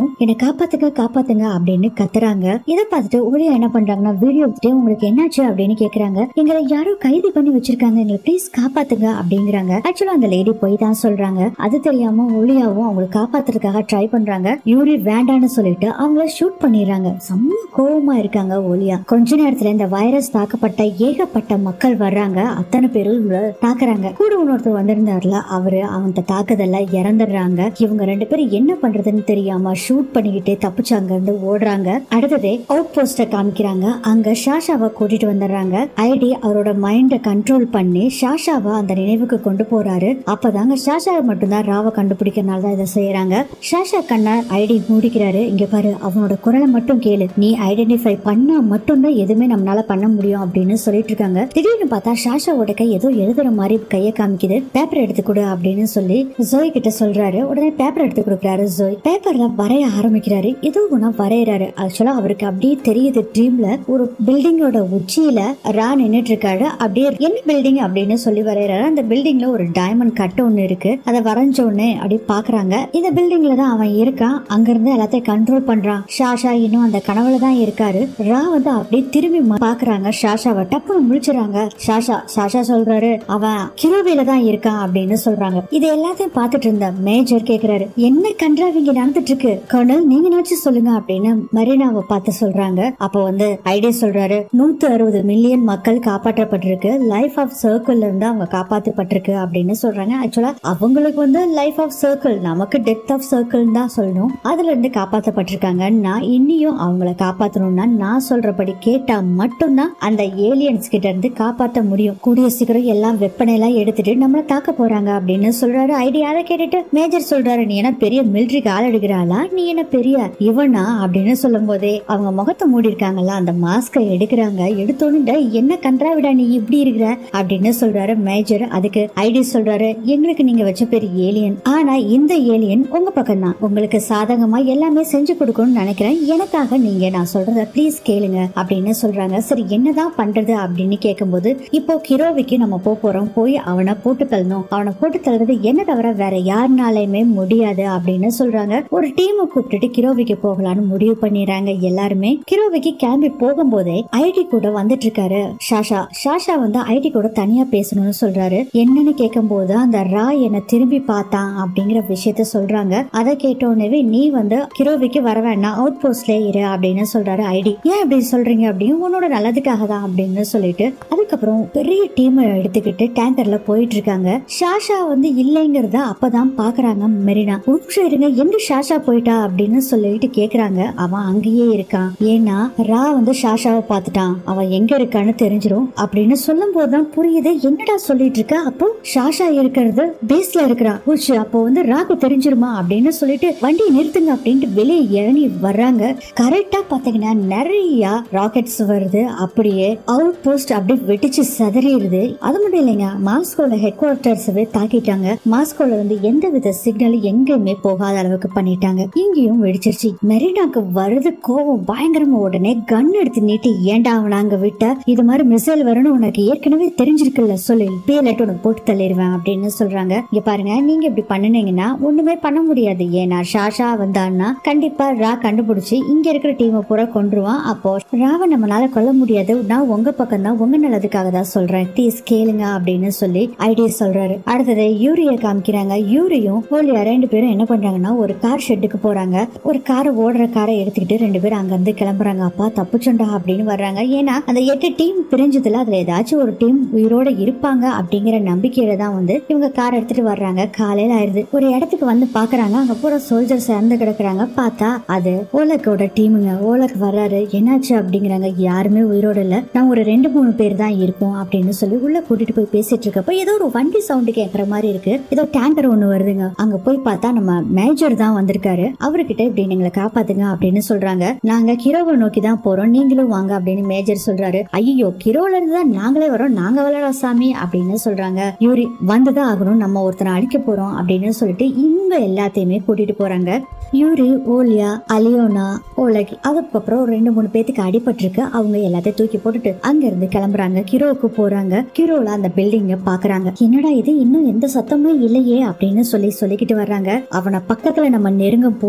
எல்லாரும் என்னை காப்பாத்துங்க காப்பாத்துங்க அப்படின்னு கத்துறாங்க இதை பார்த்துட்டு ஒளியா என்ன பண்றாங்கன்னா வீடியோ எடுத்துட்டு உங்களுக்கு என்னாச்சு அப்படின்னு கேக்குறாங்க எங்களை யாரோ கைது பண்ணி வச்சிருக்காங்க எங்களை ப்ளீஸ் காப்பாத்துங்க அப்படிங்கிறாங்க ஆக்சுவலா அந்த லேடி போய் தான் சொல்றாங்க அது தெரியாம ஒளியாவும் அவங்களை காப்பாத்துறதுக்காக ட்ரை பண்றாங்க யூரி வேண்டான்னு சொல்லிட்டு அவங்கள ஷூட் பண்ணிடுறாங்க செம்ம கோவமா இருக்காங்க ஒளியா கொஞ்ச நேரத்துல இந்த வைரஸ் தாக்கப்பட்ட ஏகப்பட்ட மக்கள் வர்றாங்க அத்தனை பேரும் இவங்கள தாக்குறாங்க கூட இன்னொருத்தர் வந்திருந்தாருல அவரு அவங்க தாக்குதல்ல இறந்துடுறாங்க இவங்க ரெண்டு பேரும் என்ன பண்றதுன்னு தெரியாம ஷூட் பண்ணிக்கிட்டு தப்பிச்சு அங்க இருந்து ஓடுறாங்க அடுத்ததே அவுட் போஸ்ட காமிக்கிறாங்க அங்க ஷாஷாவை கூட்டிட்டு வந்துடுறாங்க ஐடி அவரோட மைண்ட கண்ட்ரோல் பண்ணி ஷாஷாவை அந்த நினைவுக்கு கொண்டு போறாரு அப்பதாங்க ஷாஷாவை மட்டும்தான் ராவை கண்டுபிடிக்கிறனால தான் இதை செய்யறாங்க ஷாஷா கண்ணா ஐடி மூடிக்கிறாரு இங்க பாரு அவனோட குரலை மட்டும் கேளு நீ ஐடென்டிஃபை பண்ணா மட்டும்தான் எதுவுமே நம்மளால பண்ண முடியும் அப்படின்னு சொல்லிட்டு இருக்காங்க திடீர்னு பார்த்தா ஷாஷாவோட கை ஏதோ எழுதுற மாதிரி கையை காமிக்குது பேப்பர் எடுத்து கொடு அப்படின்னு சொல்லி ஜோய் கிட்ட சொல்றாரு உடனே பேப்பர் எடுத்து கொடுக்குறாரு ஜோய் பேப்பர்ல வரைய ஆரம்பிக்கிறாரு ஏதோ ஒண்ணா வரையறாரு ஆக்சுவலா அவருக்கு அப்படியே தெரியுது ட்ரீம்ல ஒரு பில்டிங்கோட உச்சியில ரா நின்னுட்டு இருக்காரு அப்படியே என்ன பில்டிங் அப்படின்னு சொல்லி வரையறாரு அந்த பில்டிங்ல ஒரு டைமண்ட் கட்டு ஒண்ணு இருக்கு அதை வரைஞ்ச உடனே அப்படியே பாக்குறாங்க இந்த பில்டிங்ல தான் அவன் இருக்கான் அங்க இருந்து எல்லாத்தையும் கண்ட்ரோல் பண்றான் ஷாஷா இன்னும் அந்த கனவுல தான் இருக்காரு ரா வந்து அப்படியே திரும்பி ம- பாக்குறாங்க ஷாஷாவை டப்புனு முழிச்சுறாங்க ஷாஷா ஷாஷா சொல்றாரு அவன் கிரோவில தான் இருக்கான் அப்படின்னு சொல்றாங்க இது எல்லாத்தையும் பார்த்துட்டு இருந்த மேஜர் கேக்குறாரு என்ன கன்றாவிங்க நடந்துட்டு இருக்கு கர்னல் நீங்க நினைச்சு சொல்லுங்க அப்படின்னு மரீனாவை பார்த்து சொல்றாங்க அப்ப வந்து ஐடியா சொல்றாரு நூத்தி அறுபது மில்லியன் மக்கள் காப்பாற்றப்பட்டிருக்கு லைஃப் ஆஃப் சர்க்கிள்ல இருந்து அவங்க காப்பாற்றப்பட்டிருக்கு அப்படின்னு சொல்றாங்க ஆக்சுவலா அவங்களுக்கு வந்து லைஃப் ஆஃப் சர்க்கிள் நமக்கு டெத் ஆஃப் சர்க்கிள் தான் சொல்லணும் அதுல இருந்து காப்பாற்றப்பட்டிருக்காங்க நான் இன்னியும் அவங்கள காப்பாத்தணும்னா நான் சொல்றபடி கேட்டா மட்டும்தான் அந்த ஏலியன்ஸ் கிட்ட இருந்து காப்பாற்ற முடியும் கூடிய சீக்கிரம் எல்லாம் வெப்பனை எல்லாம் எடுத்துட்டு நம்மள தாக்க போறாங்க அப்படின்னு சொல்றாரு ஐடி அதை கேட்டுட்டு மேஜர் சொல்றாரு நீ என்ன பெரிய மிலிட்ரிக்கு ஆள் எடுக்கிறாளா நீ என்ன பெரிய இவனா அப்படின்னு சொல்லும் போதே அவங்க முகத்தை மூடி இருக்காங்கல்ல அந்த மாஸ்கை எடுக்கிறாங்க எடுத்தோன்னு "டேய், என்ன கன்றாவிடா நீ இப்படி இருக்கிற அப்படின்னு சொல்றாரு மேஜர் அதுக்கு ஐடி சொல்றாரு எங்களுக்கு நீங்க வச்ச பேர் ஏலியன் ஆனா இந்த ஏலியன் உங்க பக்கம் தான் உங்களுக்கு சாதகமா எல்லாமே செஞ்சு கொடுக்கணும்னு நினைக்கிறேன் எனக்காக நீங்க நான் சொல்றத ப்ளீஸ் கேளுங்க அப்படின்னு சொல்றாங்க சரி என்னதான் பண்றது அப்படின்னு கேட்கும்போது இப்போ கிரோவிக்கு நம்ம போக போறோம் போய் அவனை போட்டு தள்ளணும் அவனை போட்டு தள்ளுறது என்ன தவிர வேற யாருனாலையுமே முடியாது அப்படின்னு சொல்றாங்க ஒரு டீமை கூப்பிட்டுட்டு கிரோவிக்கு போகலான்னு முடிவு பண்ணிடுறாங்க எல்லாருமே கிரோவிக்கு கிளம்பி போகும்போதே ஐடி கூட வந்துட்டு இருக்காரு ஷாஷா ஷாஷா வந்து ஐடி கூட தனியா பேசணும்னு சொல்றாரு என்னன்னு கேட்கும்போது அந்த ரா என்ன திரும்பி பார்த்தான் அப்படிங்கிற விஷயத்த சொல்றாங்க அதை கேட்ட உடனே நீ வந்து கிரோவிக்கு வர வேண்டாம் அவுட் போஸ்ட்ல இரு அப்படின்னு சொல்றாரு ஐடி ஏன் அப்படி சொல்றீங்க அப்படின்னு உன்னோட நல்லதுக்காக தான் அப்படின்னு சொல்லிட்டு அதுக்கப்புறம் பெரிய டீம் எடுத்துக்கிட்டு டேங்கர்ல போயிட்டு இருக்காங்க ஷாஷா வந்து இல்லைங்கிறத அப்பதான் பாக்குறாங்க மெரினா ஒரு நிமிஷம் இருங்க எங்க ஷாஷா போயிட்டா அப்படின்னு சொல்லிட்டு கேக்குறாங்க அவன் அங்கேயே இருக்கான் ஏன்னா ரா வந்து ஷாஷாவை பார்த்துட்டான் அவன் எங்க இருக்கான்னு தெரிஞ்சிரும் அப்படின்னு சொல்லும் போதுதான் புரியுது என்னடா சொல்லிட்டு இருக்க அப்போ ஷாஷா இருக்கிறது பேஸ்ல இருக்கிறான் உச்சு அப்போ வந்து ராக்கு தெரிஞ்சிருமா அப்படின்னு சொல்லிட்டு வண்டி நிறுத்துங்க அப்படின்ட்டு வெளியே இறங்கி வர்றாங்க கரெக்டா பாத்தீங்கன்னா நிறைய ராக்கெட்ஸ் வருது அப்படியே அவுட் போஸ்ட் அப்படியே வெடிச்சு சதறிடுது அது மட்டும் இல்லைங்க மாஸ்கோல ஹெட் குவார்டர்ஸவே தாக்கிட்டாங்க மாஸ்கோல வந்து எந்த வித சிக்னல் எங்கேயுமே போகாத அளவுக்கு பண்ணிட்டாங்க இங்கேயும் வெடிச்சிருச்சு மெரினாக்கு வருது கோவம் பயங்கரமா உடனே கன் எடுத்து நீட்டி ஏன்டா அவனை அங்க விட்ட இது மாதிரி மிசைல் வரும்னு உனக்கு ஏற்கனவே தெரிஞ்சிருக்குல்ல சொல்லு பேலட் உனக்கு போட்டு தள்ளிடுவேன் அப்படின்னு சொல்றாங்க இங்க பாருங்க நீங்க இப்படி பண்ணுனீங்கன்னா ஒண்ணுமே பண்ண முடியாது ஏன்னா ஷாஷா வந்தான்னா கண்டிப்பா ரா கண்டுபிடிச்சு இங்க இருக்கிற டீமை பூரா கொன்றுவான் அப்போ ராவை நம்மளால கொல்ல முடியாது நான் உங்க பக்கம் தான் உங்க நல்லதுக்காக தான் சொல்றேன் ப்ளீஸ் கேளுங்க அப்படின்னு சொல்லி ஐடியா சொல்றாரு அடுத்தது யூரிய காமிக்கிறாங்க யூரியும் ஹோலியா ரெண்டு பேரும் என்ன பண்றாங்கன்னா ஒரு கார் ஷெட்டுக்கு போறாங்க ஒரு காரை ஓடுற காரை எடுத்துக்கிட்டு ரெண்டு பேரும் அங்க இருந்து கிளம்புறாங்க அப்பா தப்புச்சோண்டா அப்படின்னு வர்றாங்க ஏன்னா அந்த எட்டு டீம் பிரிஞ்சதுல அதுல ஏதாச்சும் ஒரு டீம் உயிரோட இருப்பாங்க அப்படிங்கிற நம்பிக்கையில தான் வந்து இவங்க கார் எடுத்துட்டு வர்றாங்க காலையில ஆயிருது ஒரு இடத்துக்கு வந்து பாக்குறாங்க அங்க பூரா சோல்ஜர்ஸ் இறந்து கிடக்குறாங்க பார்த்தா அது ஓலக்கோட டீமுங்க ஓலக் வர்றாரு என்னாச்சு அப்படிங்கிறாங்க யாருமே உயிரோட இல்ல நான் ஒரு ரெண்டு மூணு பேர் தான் இருப்போம் அப்படின்னு சொல்லி உள்ள கூட்டிட்டு போய் பேசிட்டு இருக்கப்ப ஏதோ ஒரு வண்டி சவுண்டு கேட்கற மாதிரி இருக்கு ஏதோ டேங்கர் ஒண்ணு வருதுங்க அங்க போய் பார்த்தா நம்ம மேஜர் தான் வந்திருக்காரு அவர்கிட்ட இப்படி எங்களை காப்பாத்துங்க அப்படின்னு சொல்றாங்க நாங்க கிரோவை நோக்கி தான் போறோம் நீங்களும் வாங்க அப்படின்னு மேஜர் சொல்றாரு ஐயோ கிரோல இருந்து தான் நாங்களே வரோம் நாங்க விளையாட சாமி அப்படின்னு சொல்றாங்க யூரி வந்துதான் ஆகணும் நம்ம ஒருத்தனை அடிக்க போறோம் அப்படின்னு சொல்லிட்டு இவங்க எல்லாத்தையுமே கூட்டிட்டு போறாங்க யூரி ஓலியா அலியோனா ஓலகி அதுக்கப்புறம் ஒரு ரெண்டு மூணு பேத்துக்கு அடிபட்டிருக்கு அவங்க எல்லாத்தையும் தூக்கி போட்டுட்டு அங்க இருந்து கிளம்புறாங்க கிரோவுக்கு போறாங்க கிரோல அந்த பில்டிங்க பாக்குறாங்க என்னடா இது இன்னும் எந்த சத்தமும் இல்லையே அப்படின்னு சொல்லி சொல்லிக்கிட்டு வர்றாங்க அவனை பக்கத்துல நம்ம நெருங்கும் போது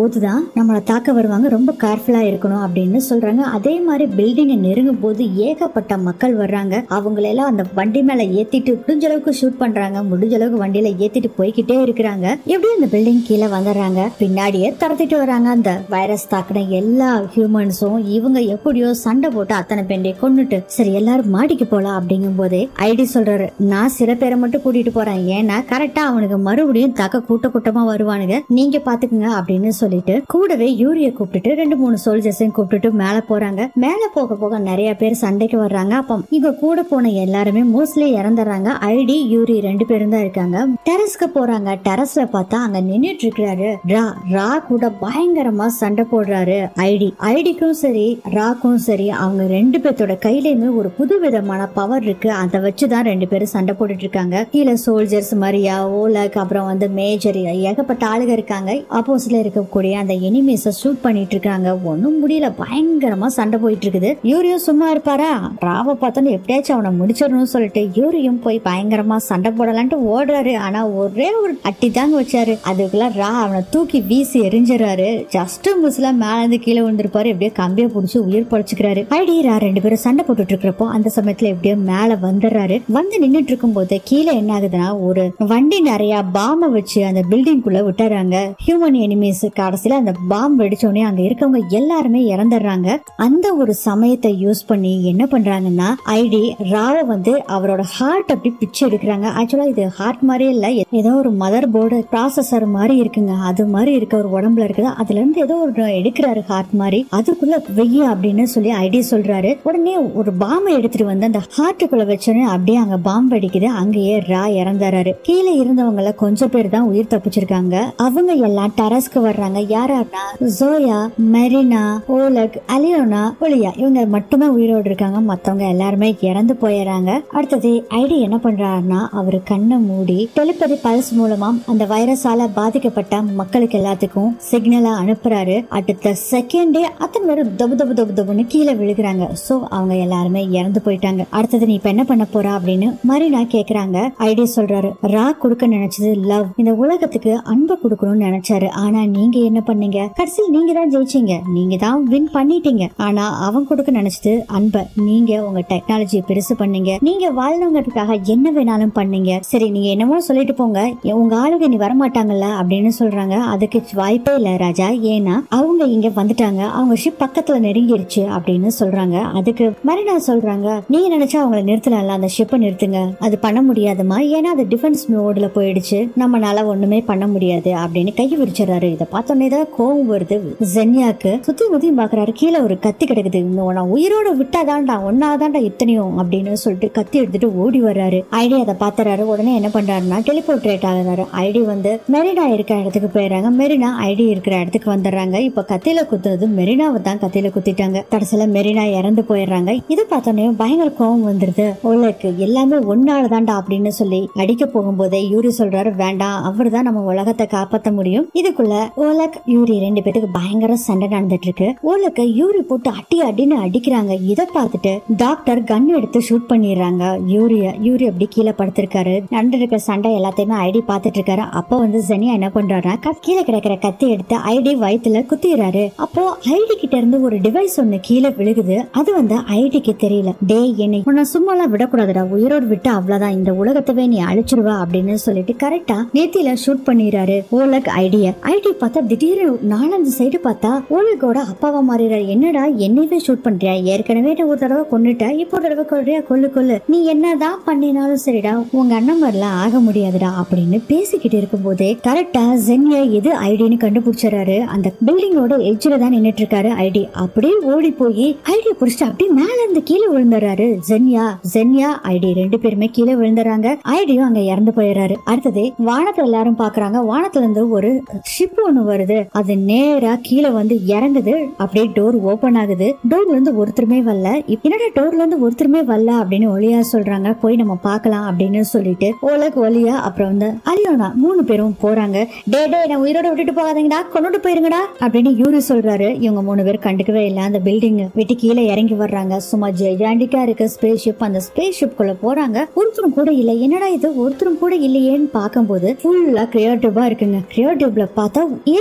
போதுதான் நம்மளை தாக்க வருவாங்க ரொம்ப கேர்ஃபுல்லா இருக்கணும் அப்படின்னு சொல்றாங்க அதே மாதிரி பில்டிங்கை நெருங்கும் போது ஏகப்பட்ட மக்கள் வர்றாங்க அவங்களெல்லாம் அந்த வண்டி மேல ஏத்திட்டு முடிஞ்ச அளவுக்கு ஷூட் பண்றாங்க முடிஞ்ச அளவுக்கு வண்டியில ஏத்திட்டு போய்கிட்டே இருக்கிறாங்க எப்படியும் அந்த பில்டிங் கீழே வந்துடுறாங்க பின்னாடியே துரத்திட்டு வராங்க அந்த வைரஸ் தாக்குன எல்லா ஹியூமன்ஸும் இவங்க எப்படியோ சண்டை போட்டு அத்தனை பேண்டையை கொண்டுட்டு சரி எல்லாரும் மாடிக்கு போலாம் அப்படிங்கும் போதே ஐடி சொல்றாரு நான் சில பேரை மட்டும் கூட்டிட்டு போறேன் ஏன்னா கரெக்டா அவனுக்கு மறுபடியும் தாக்க கூட்ட கூட்டமா வருவானுங்க நீங்க பாத்துக்குங்க அப்படின்னு சொல்லிட்டு கூடவே யூரிய கூப்பிட்டுட்டு ரெண்டு மூணு சோல்ஜர்ஸையும் கூப்பிட்டுட்டு மேல போறாங்க மேல போக போக நிறைய பேர் சண்டைக்கு வர்றாங்க அப்ப இங்க கூட போன எல்லாருமே மோஸ்ட்லி இறந்துடுறாங்க ஐடி யூரி ரெண்டு பேரும் தான் இருக்காங்க டெரஸ்க்கு போறாங்க டெரஸ்ல பார்த்தா அங்க நின்னுட்டு இருக்கிறாரு ரா ரா கூட பயங்கரமா சண்டை போடுறாரு ஐடி ஐடிக்கும் சரி ராக்கும் சரி அவங்க ரெண்டு பேர்த்தோட கையிலயுமே ஒரு புது விதமான பவர் இருக்கு அதை வச்சுதான் ரெண்டு பேரும் சண்டை போட்டுட்டு இருக்காங்க கீழே சோல்ஜர்ஸ் மரியா ஓலக் அப்புறம் வந்து மேஜர் ஏகப்பட்ட ஆளுங்க இருக்காங்க ஆப்போசிட்ல இருக்கக்கூடிய அந்த எனிமீஸ ஷூட் பண்ணிட்டு இருக்காங்க ஒண்ணும் முடியல பயங்கரமா சண்டை போயிட்டு இருக்குது யூரியும் சும்மா இருப்பாரா ராவை பார்த்தோன்னு எப்படியாச்சும் அவனை முடிச்சிடணும்னு சொல்லிட்டு யூரியும் போய் பயங்கரமா சண்டை போடலான்ட்டு ஓடுறாரு ஆனா ஒரே ஒரு அட்டி தாங்க வச்சாரு அதுக்குள்ள ரா அவனை தூக்கி வீசி எரிஞ்சிடறாரு ஜஸ்ட் மிஸ்ல மேல இருந்து கீழே விழுந்திருப்பாரு எப்படியோ கம்பியை புடிச்சு உயிர் பழிச்சுக்கிறாரு ஐடி ரா ரெண்டு பேரும் சண்டை போட்டுட்டு இருக்கிறப்போ அந்த சமயத்துல எப்படியோ மேல வந்துடுறாரு வந்து நின்னுட்டு இருக்கும் போது கீழே என்ன ஆகுதுன்னா ஒரு வண்டி நிறைய பாம்ப வச்சு அந்த பில்டிங் குள்ள விட்டுறாங்க ஹியூமன் எனிமீஸ் கடைசியில அந்த பாம் வெடிச்சோடனே அங்க இருக்கவங்க எல்லாருமே இறந்துடுறாங்க அந்த ஒரு சமயத்தை யூஸ் பண்ணி என்ன பண்றாங்கன்னா ஐடி ராவை வந்து அவரோட ஹார்ட் அப்படி பிச்சு எடுக்கிறாங்க ஆக்சுவலா இது ஹார்ட் மாதிரியே இல்ல ஏதோ ஒரு மதர் போர்டு ப்ராசஸர் மாதிரி இருக்குங்க அது மாதிரி இருக்க ஒரு உடம்புல இருக்குது அதுல இருந்து ஏதோ ஒரு எடுக்கிறாரு ஹார்ட் மாதிரி அதுக்குள்ள வெய்ய அப்படின்னு சொல்லி ஐடி சொல்றாரு உடனே ஒரு பாம்பை எடுத்துட்டு வந்து அந்த ஹார்ட்டுக்குள்ள வச்சோன்னே அப்படியே அங்க பாம்பு வெடிக்குது அங்கேயே ரா இறந்துறாரு கீழே இருந்தவங்கள கொஞ்சம் பேர் தான் உயிர் தப்பிச்சிருக்காங்க அவங்க எல்லாம் டெரஸ்க்கு வர்றாங்க யாராருன்னா ஜோயா மெரினா ஓலக் அலியோனா ஒலியா இவங்க மட்டுமே உயிரோடு இருக்காங்க மத்தவங்க எல்லாருமே இறந்து போயிடறாங்க அடுத்தது ஐடி என்ன பண்றாருன்னா அவர் கண்ணை மூடி டெலிபதி பல்ஸ் மூலமா அந்த வைரஸால பாதிக்கப்பட்ட மக்களுக்கு எல்லாத்துக்கும் சிக்னலா அனுப்புறாரு அடுத்த செகண்டே அத்தனை பேரும் தபு தபு தபு தபுன்னு கீழே விழுகிறாங்க சோ அவங்க எல்லாருமே இறந்து போயிட்டாங்க அடுத்தது நீ இப்ப என்ன பண்ண போறா அப்படின்னு மரினா கேக்குறாங்க ஐடி சொல்றாரு ரா கொடுக்க நினைச்சது லவ் இந்த உலகத்துக்கு அன்பை கொடுக்கணும்னு நினைச்சாரு ஆனா நீங்க என்ன பண்ணீங்க கடைசியில் நீங்க தான் ஜெயிச்சீங்க நீங்க தான் வின் பண்ணிட்டீங்க ஆனா அவன் கொடுக்க நினைச்சது அன்பை நீங்க உங்க டெக்னாலஜி பெருசு பண்ணீங்க நீங்க வாழ்ந்தவங்களுக்காக என்ன வேணாலும் பண்ணீங்க சரி நீங்க என்னமோ சொல்லிட்டு போங்க உங்க ஆளுங்க நீ வரமாட்டாங்கல்ல அப்படின்னு சொல்றாங்க அதுக்கு வாய்ப்பே இல்ல ராஜா ஏன்னா அவங்க இங்க வந்துட்டாங்க அவங்க ஷிப் பக்கத்துல நெருங்கிருச்சு அப்படின்னு சொல்றாங்க அதுக்கு மரினா சொல்றாங்க நீங்க நினைச்சா அவங்களை நிறுத்தலாம்ல அந்த ஷிப்பை நிறுத்துங்க அது பண்ண முடியாதுமா ஏன்னா அது டிஃபென்ஸ் மோட்ல போயிடுச்சு நம்மனால ஒண்ணுமே பண்ண முடியாது அப்படின்னு கை விரிச்சிடறாரு இதை பார்த்தோன்னே தான் கோவம் வருது ஜென்யாக்கு சுத்தி முத்தி பாக்குறாரு கீழே ஒரு கத்தி கிடக்குது உன்னை உயிரோட விட்டாதான்டா ஒன்னாதான்டா இத்தனையும் அப்படின்னு சொல்லிட்டு கத்தி எடுத்துட்டு ஓடி வர்றாரு ஐடி அதை பாத்துறாரு உடனே என்ன பண்றாருன்னா டெலிபோர்ட்ரேட் ஆகுறாரு ஐடி வந்து மெரினா இருக்கிற இடத்துக்கு போயிடுறாங்க மெரினா ஐடி இருக்கிற இடத்துக்கு வந்துடுறாங்க இப்ப கத்தியில குத்துறது மெரினாவை தான் கத்தியில குத்திட்டாங்க கடைசியில மெரினா இறந்து போயிடுறாங்க இது பார்த்தோன்னே பயங்கர கோவம் வந்துருது ஓலக்கு எல்லாமே ஒன்னாலதான்டா அப்படின்னு சொல்லி அடிக்க போகும்போதே யூரி சொல்றாரு வேண்டாம் அவர் தான் நம்ம உலகத்தை காப்பாத்த முடியும் இதுக்குள்ள ஓலக் யூரி ரெண்டு பேத்துக்கு பயங்கர சண்டை நடந்துட்டு இருக்கு ஓலக்க யூரி போட்டு அடி அடின்னு அடிக்கிறாங்க இத பார்த்துட்டு டாக்டர் கன் எடுத்து ஷூட் பண்ணிடுறாங்க யூரிய யூரி அப்படி கீழே படுத்திருக்காரு நடந்துட்டு இருக்க சண்டை எல்லாத்தையுமே ஐடி பார்த்துட்டு இருக்காரு அப்போ வந்து ஜெனியா என்ன பண்றாருன்னா க- கீழே கிடக்கிற கத்தி எடுத்து ஐடி வயித்துல குத்திடுறாரு அப்போ ஐடி கிட்ட இருந்து ஒரு டிவைஸ் ஒண்ணு கீழே விழுகுது அது வந்து ஐடிக்கு தெரியல டே என்னை உன்னை சும்மாலாம் விடக்கூடாதுடா உயிரோடு விட்டு அவ்வளவுதான் இந்த உலகத்தவே நீ அழிச்சிருவா அப்படின்னு சொல்லிட்டு கரெக்டா நேத்தில ஷூட் பண்ணிடுறாரு ஓலக் ஐடிய ஐடி பார்த்தா திடீர்னு நாலஞ்சு சைடு பார்த்தா ஓலக்கோட அப்பாவா மாறிடுறாரு என்னடா என்னையவே ஷூட் பண்றியா ஏற்கனவே நான் ஒரு தடவை கொண்டுட்ட இப்போ ஒரு தடவை கொள்றியா கொல்லு கொல்லு நீ என்னதான் பண்ணினாலும் சரிடா உங்க அண்ணன் மாதிரிலாம் ஆக முடியாதுடா அப்படின்னு பேசிக்கிட்டு இருக்கும் போதே கரெக்டா ஜென்யா எது ஐடின்னு கண்டுபிடிச்சாரு அந்த பில்டிங்கோட எட்ஜில் தான் நின்னுட்டு இருக்காரு ஐடி அப்படியே ஓடி போய் ஐடி புடிச்சிட்டு அப்படியே மேல இருந்து கீழே விழுந்துறாரு ஜென்யா ஜென்யா ஐடி ரெண்டு பேருமே கீழே விழுந்துறாங்க ஐடியும் அங்க இறந்து போயிடுறாரு அடுத்தது வானத்துல எல்லாரும் பாக்குறாங்க வானத்துல இருந்து ஒரு ஷிப் ஒண்ணு வருது அது நேரா கீழே வந்து இறங்குது அப்படியே டோர் ஓபன் ஆகுது டோர்ல இருந்து ஒருத்தருமே வரல இப்ப என்னடா டோர்ல இருந்து ஒருத்தருமே வரல அப்படின்னு ஒளியா சொல்றாங்க போய் நம்ம பார்க்கலாம் அப்படின்னு சொல்லிட்டு ஓலக் ஒலியா அப்புறம் வந்து அலியோனா மூணு பேரும் போறாங்க டே டே நான் உயிரோட விட்டுட்டு போகாதீங்கடா கொண்டுட்டு போயிருங்கடா அப்படின்னு யூரி சொல்றாரு இவங்க மூணு பேர் கண்டுக்கவே இல்ல அந்த பில்டிங் விட்டு கீழே இறங்கி வர்றாங்க சும்மா ஜெயாண்டிக்கா இருக்க ஸ்பேஸ் ஷிப் அந்த ஸ்பேஸ் ஷிப் குள்ள போறாங்க ஒருத்தரும் கூட இல்ல என்னடா இது ஒருத்தரும் கூட இல்லையேன்னு பார்க்கும்போது ஃபுல்லா கிரியேட்டிவா இருக்குங்க கிரியேட்டிவ்ல பார்த்தா ஏழு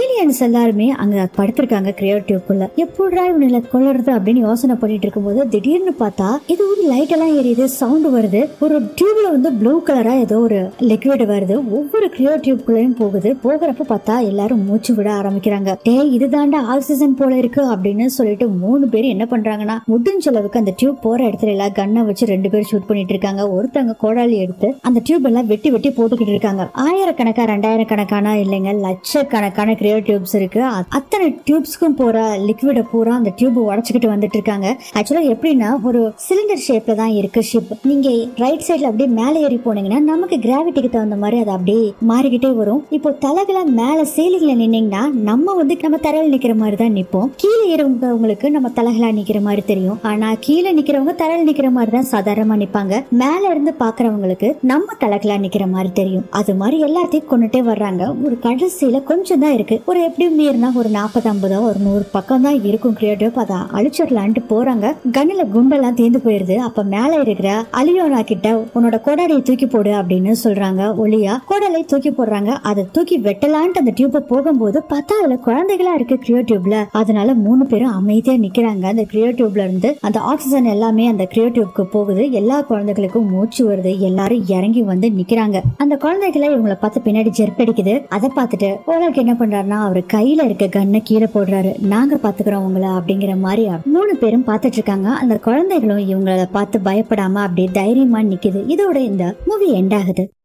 ஏலியன்ஸ் எல்லாருமே அங்க படுத்திருக்காங்க கிரியோ டியூப்குள்ள எப்படிடா இவனுல கொள்ளுறது அப்படின்னு யோசனை பண்ணிட்டு இருக்கும்போது திடீர்னு பார்த்தா இது ஒரு லைட் எல்லாம் எரியுது சவுண்ட் வருது ஒரு டியூப்ல வந்து ப்ளூ கலரா ஏதோ ஒரு லிக்விட் வருது ஒவ்வொரு கிரியோ டியூப்குள்ளயும் போகுது போகிறப்ப பார்த்தா எல்லாரும் மூச்சு விட ஆரம்பிக்கிறாங்க டேய் இதுதாண்டா ஆக்சிஜன் போல இருக்கு அப்படின்னு சொல்லிட்டு மூணு பேர் என்ன பண்றாங்கன்னா முடிஞ்ச அளவுக்கு அந்த டியூப் போற இடத்துல எல்லாம் கண்ணை வச்சு ரெண்டு பேரும் ஷூட் பண்ணிட்டு இருக்காங்க ஒருத்தவங்க கோடாலி எடுத்து அந்த டியூப் எல்லாம் வெட்டி வெட்டி போட்டுக்கிட்டு இருக்காங்க ஆயிரக்கணக்கா ரெண்டாயிரம் கணக்கானா இல்லைங்க லட்சக்கணக்கான கிரியோ டியூப்ஸ் இருக்கு அ- அத்தனை டியூப்ஸ்க்கும் போற லிக்விட பூரா அந்த டியூப் உடச்சுக்கிட்டு வந்துட்டு இருக்காங்க ஆக்சுவலா எப்படின்னா ஒரு சிலிண்டர் ஷேப்ல தான் இருக்கு ஷிப் நீங்க ரைட் சைடுல அப்படியே மேலே ஏறி போனீங்கன்னா நமக்கு கிராவிட்டிக்கு தகுந்த மாதிரி அது அப்படியே மாறிக்கிட்டே வரும் இப்போ தலைகளா மேல சீலிங்ல நின்னீங்கன்னா நம்ம வந்து நம்ம தரையில நிக்கிற மாதிரி தான் நிப்போம் கீழே இருக்கிறவங்களுக்கு நம்ம தலைகளா நிக்கிற மாதிரி தெரியும் ஆனா கீழே நிக்கிறவங்க தரையில நிக்கிற மாதிரி தான் சாதாரணமா நிப்பாங்க மேல இருந்து பாக்குறவங்களுக்கு நம்ம தலைகளா நிக்கிற மாதிரி தெரியும் அது மாதிரி எல்லாத்தையும் கொண்டுட்டே வர்றாங்க ஒரு கடைசியில கொஞ்சம் தான் இருக்கு ஒரு எப்படியும் மீறினா ஒரு நாற்பது ஐம்பதோ ஒரு நூறு பக்கம் தான் இருக்கும் கிரியேட்டிவ் அதை அழிச்சிடலான்ட்டு போறாங்க கண்ணுல குண்டெல்லாம் தீர்ந்து போயிருது அப்ப மேல இருக்கிற அலியோனா கிட்ட உன்னோட கொடாலியை தூக்கி போடு அப்படின்னு சொல்றாங்க ஒளியா கொடலை தூக்கி போடுறாங்க அதை தூக்கி வெட்டலான்ட்டு அந்த டியூப்ப போகும்போது பார்த்தா அதுல குழந்தைகளா இருக்கு கிரியோ டியூப்ல அதனால மூணு பேரும் அமைதியா நிக்கிறாங்க அந்த கிரியோ டியூப்ல இருந்து அந்த ஆக்சிஜன் எல்லாமே அந்த கிரியோ டியூப்க்கு போகுது எல்லா குழந்தைகளுக்கும் மூச்சு வருது எல்லாரும் இறங்கி வந்து நிக்கிறாங்க அந்த குழந்தைகளை இவங்கள பார்த்து பின்னாடி ஜெர்படிக்குது அதை பார்த்துட்டு ஓலாக்கு என்ன பண்றாருன்னா அவர் கையில இருக்க கண்ணை கீழே போடுறாரு நாங்க பாத்துக்கிறோம் உங்களை அப்படிங்கிற மாதிரி மூணு பேரும் பார்த்துட்டு இருக்காங்க அந்த குழந்தைகளும் இவங்கள பார்த்து பயப்படாம அப்படியே தைரியமா நிக்குது இதோட இந்த மூவி எண்ட் ஆகுது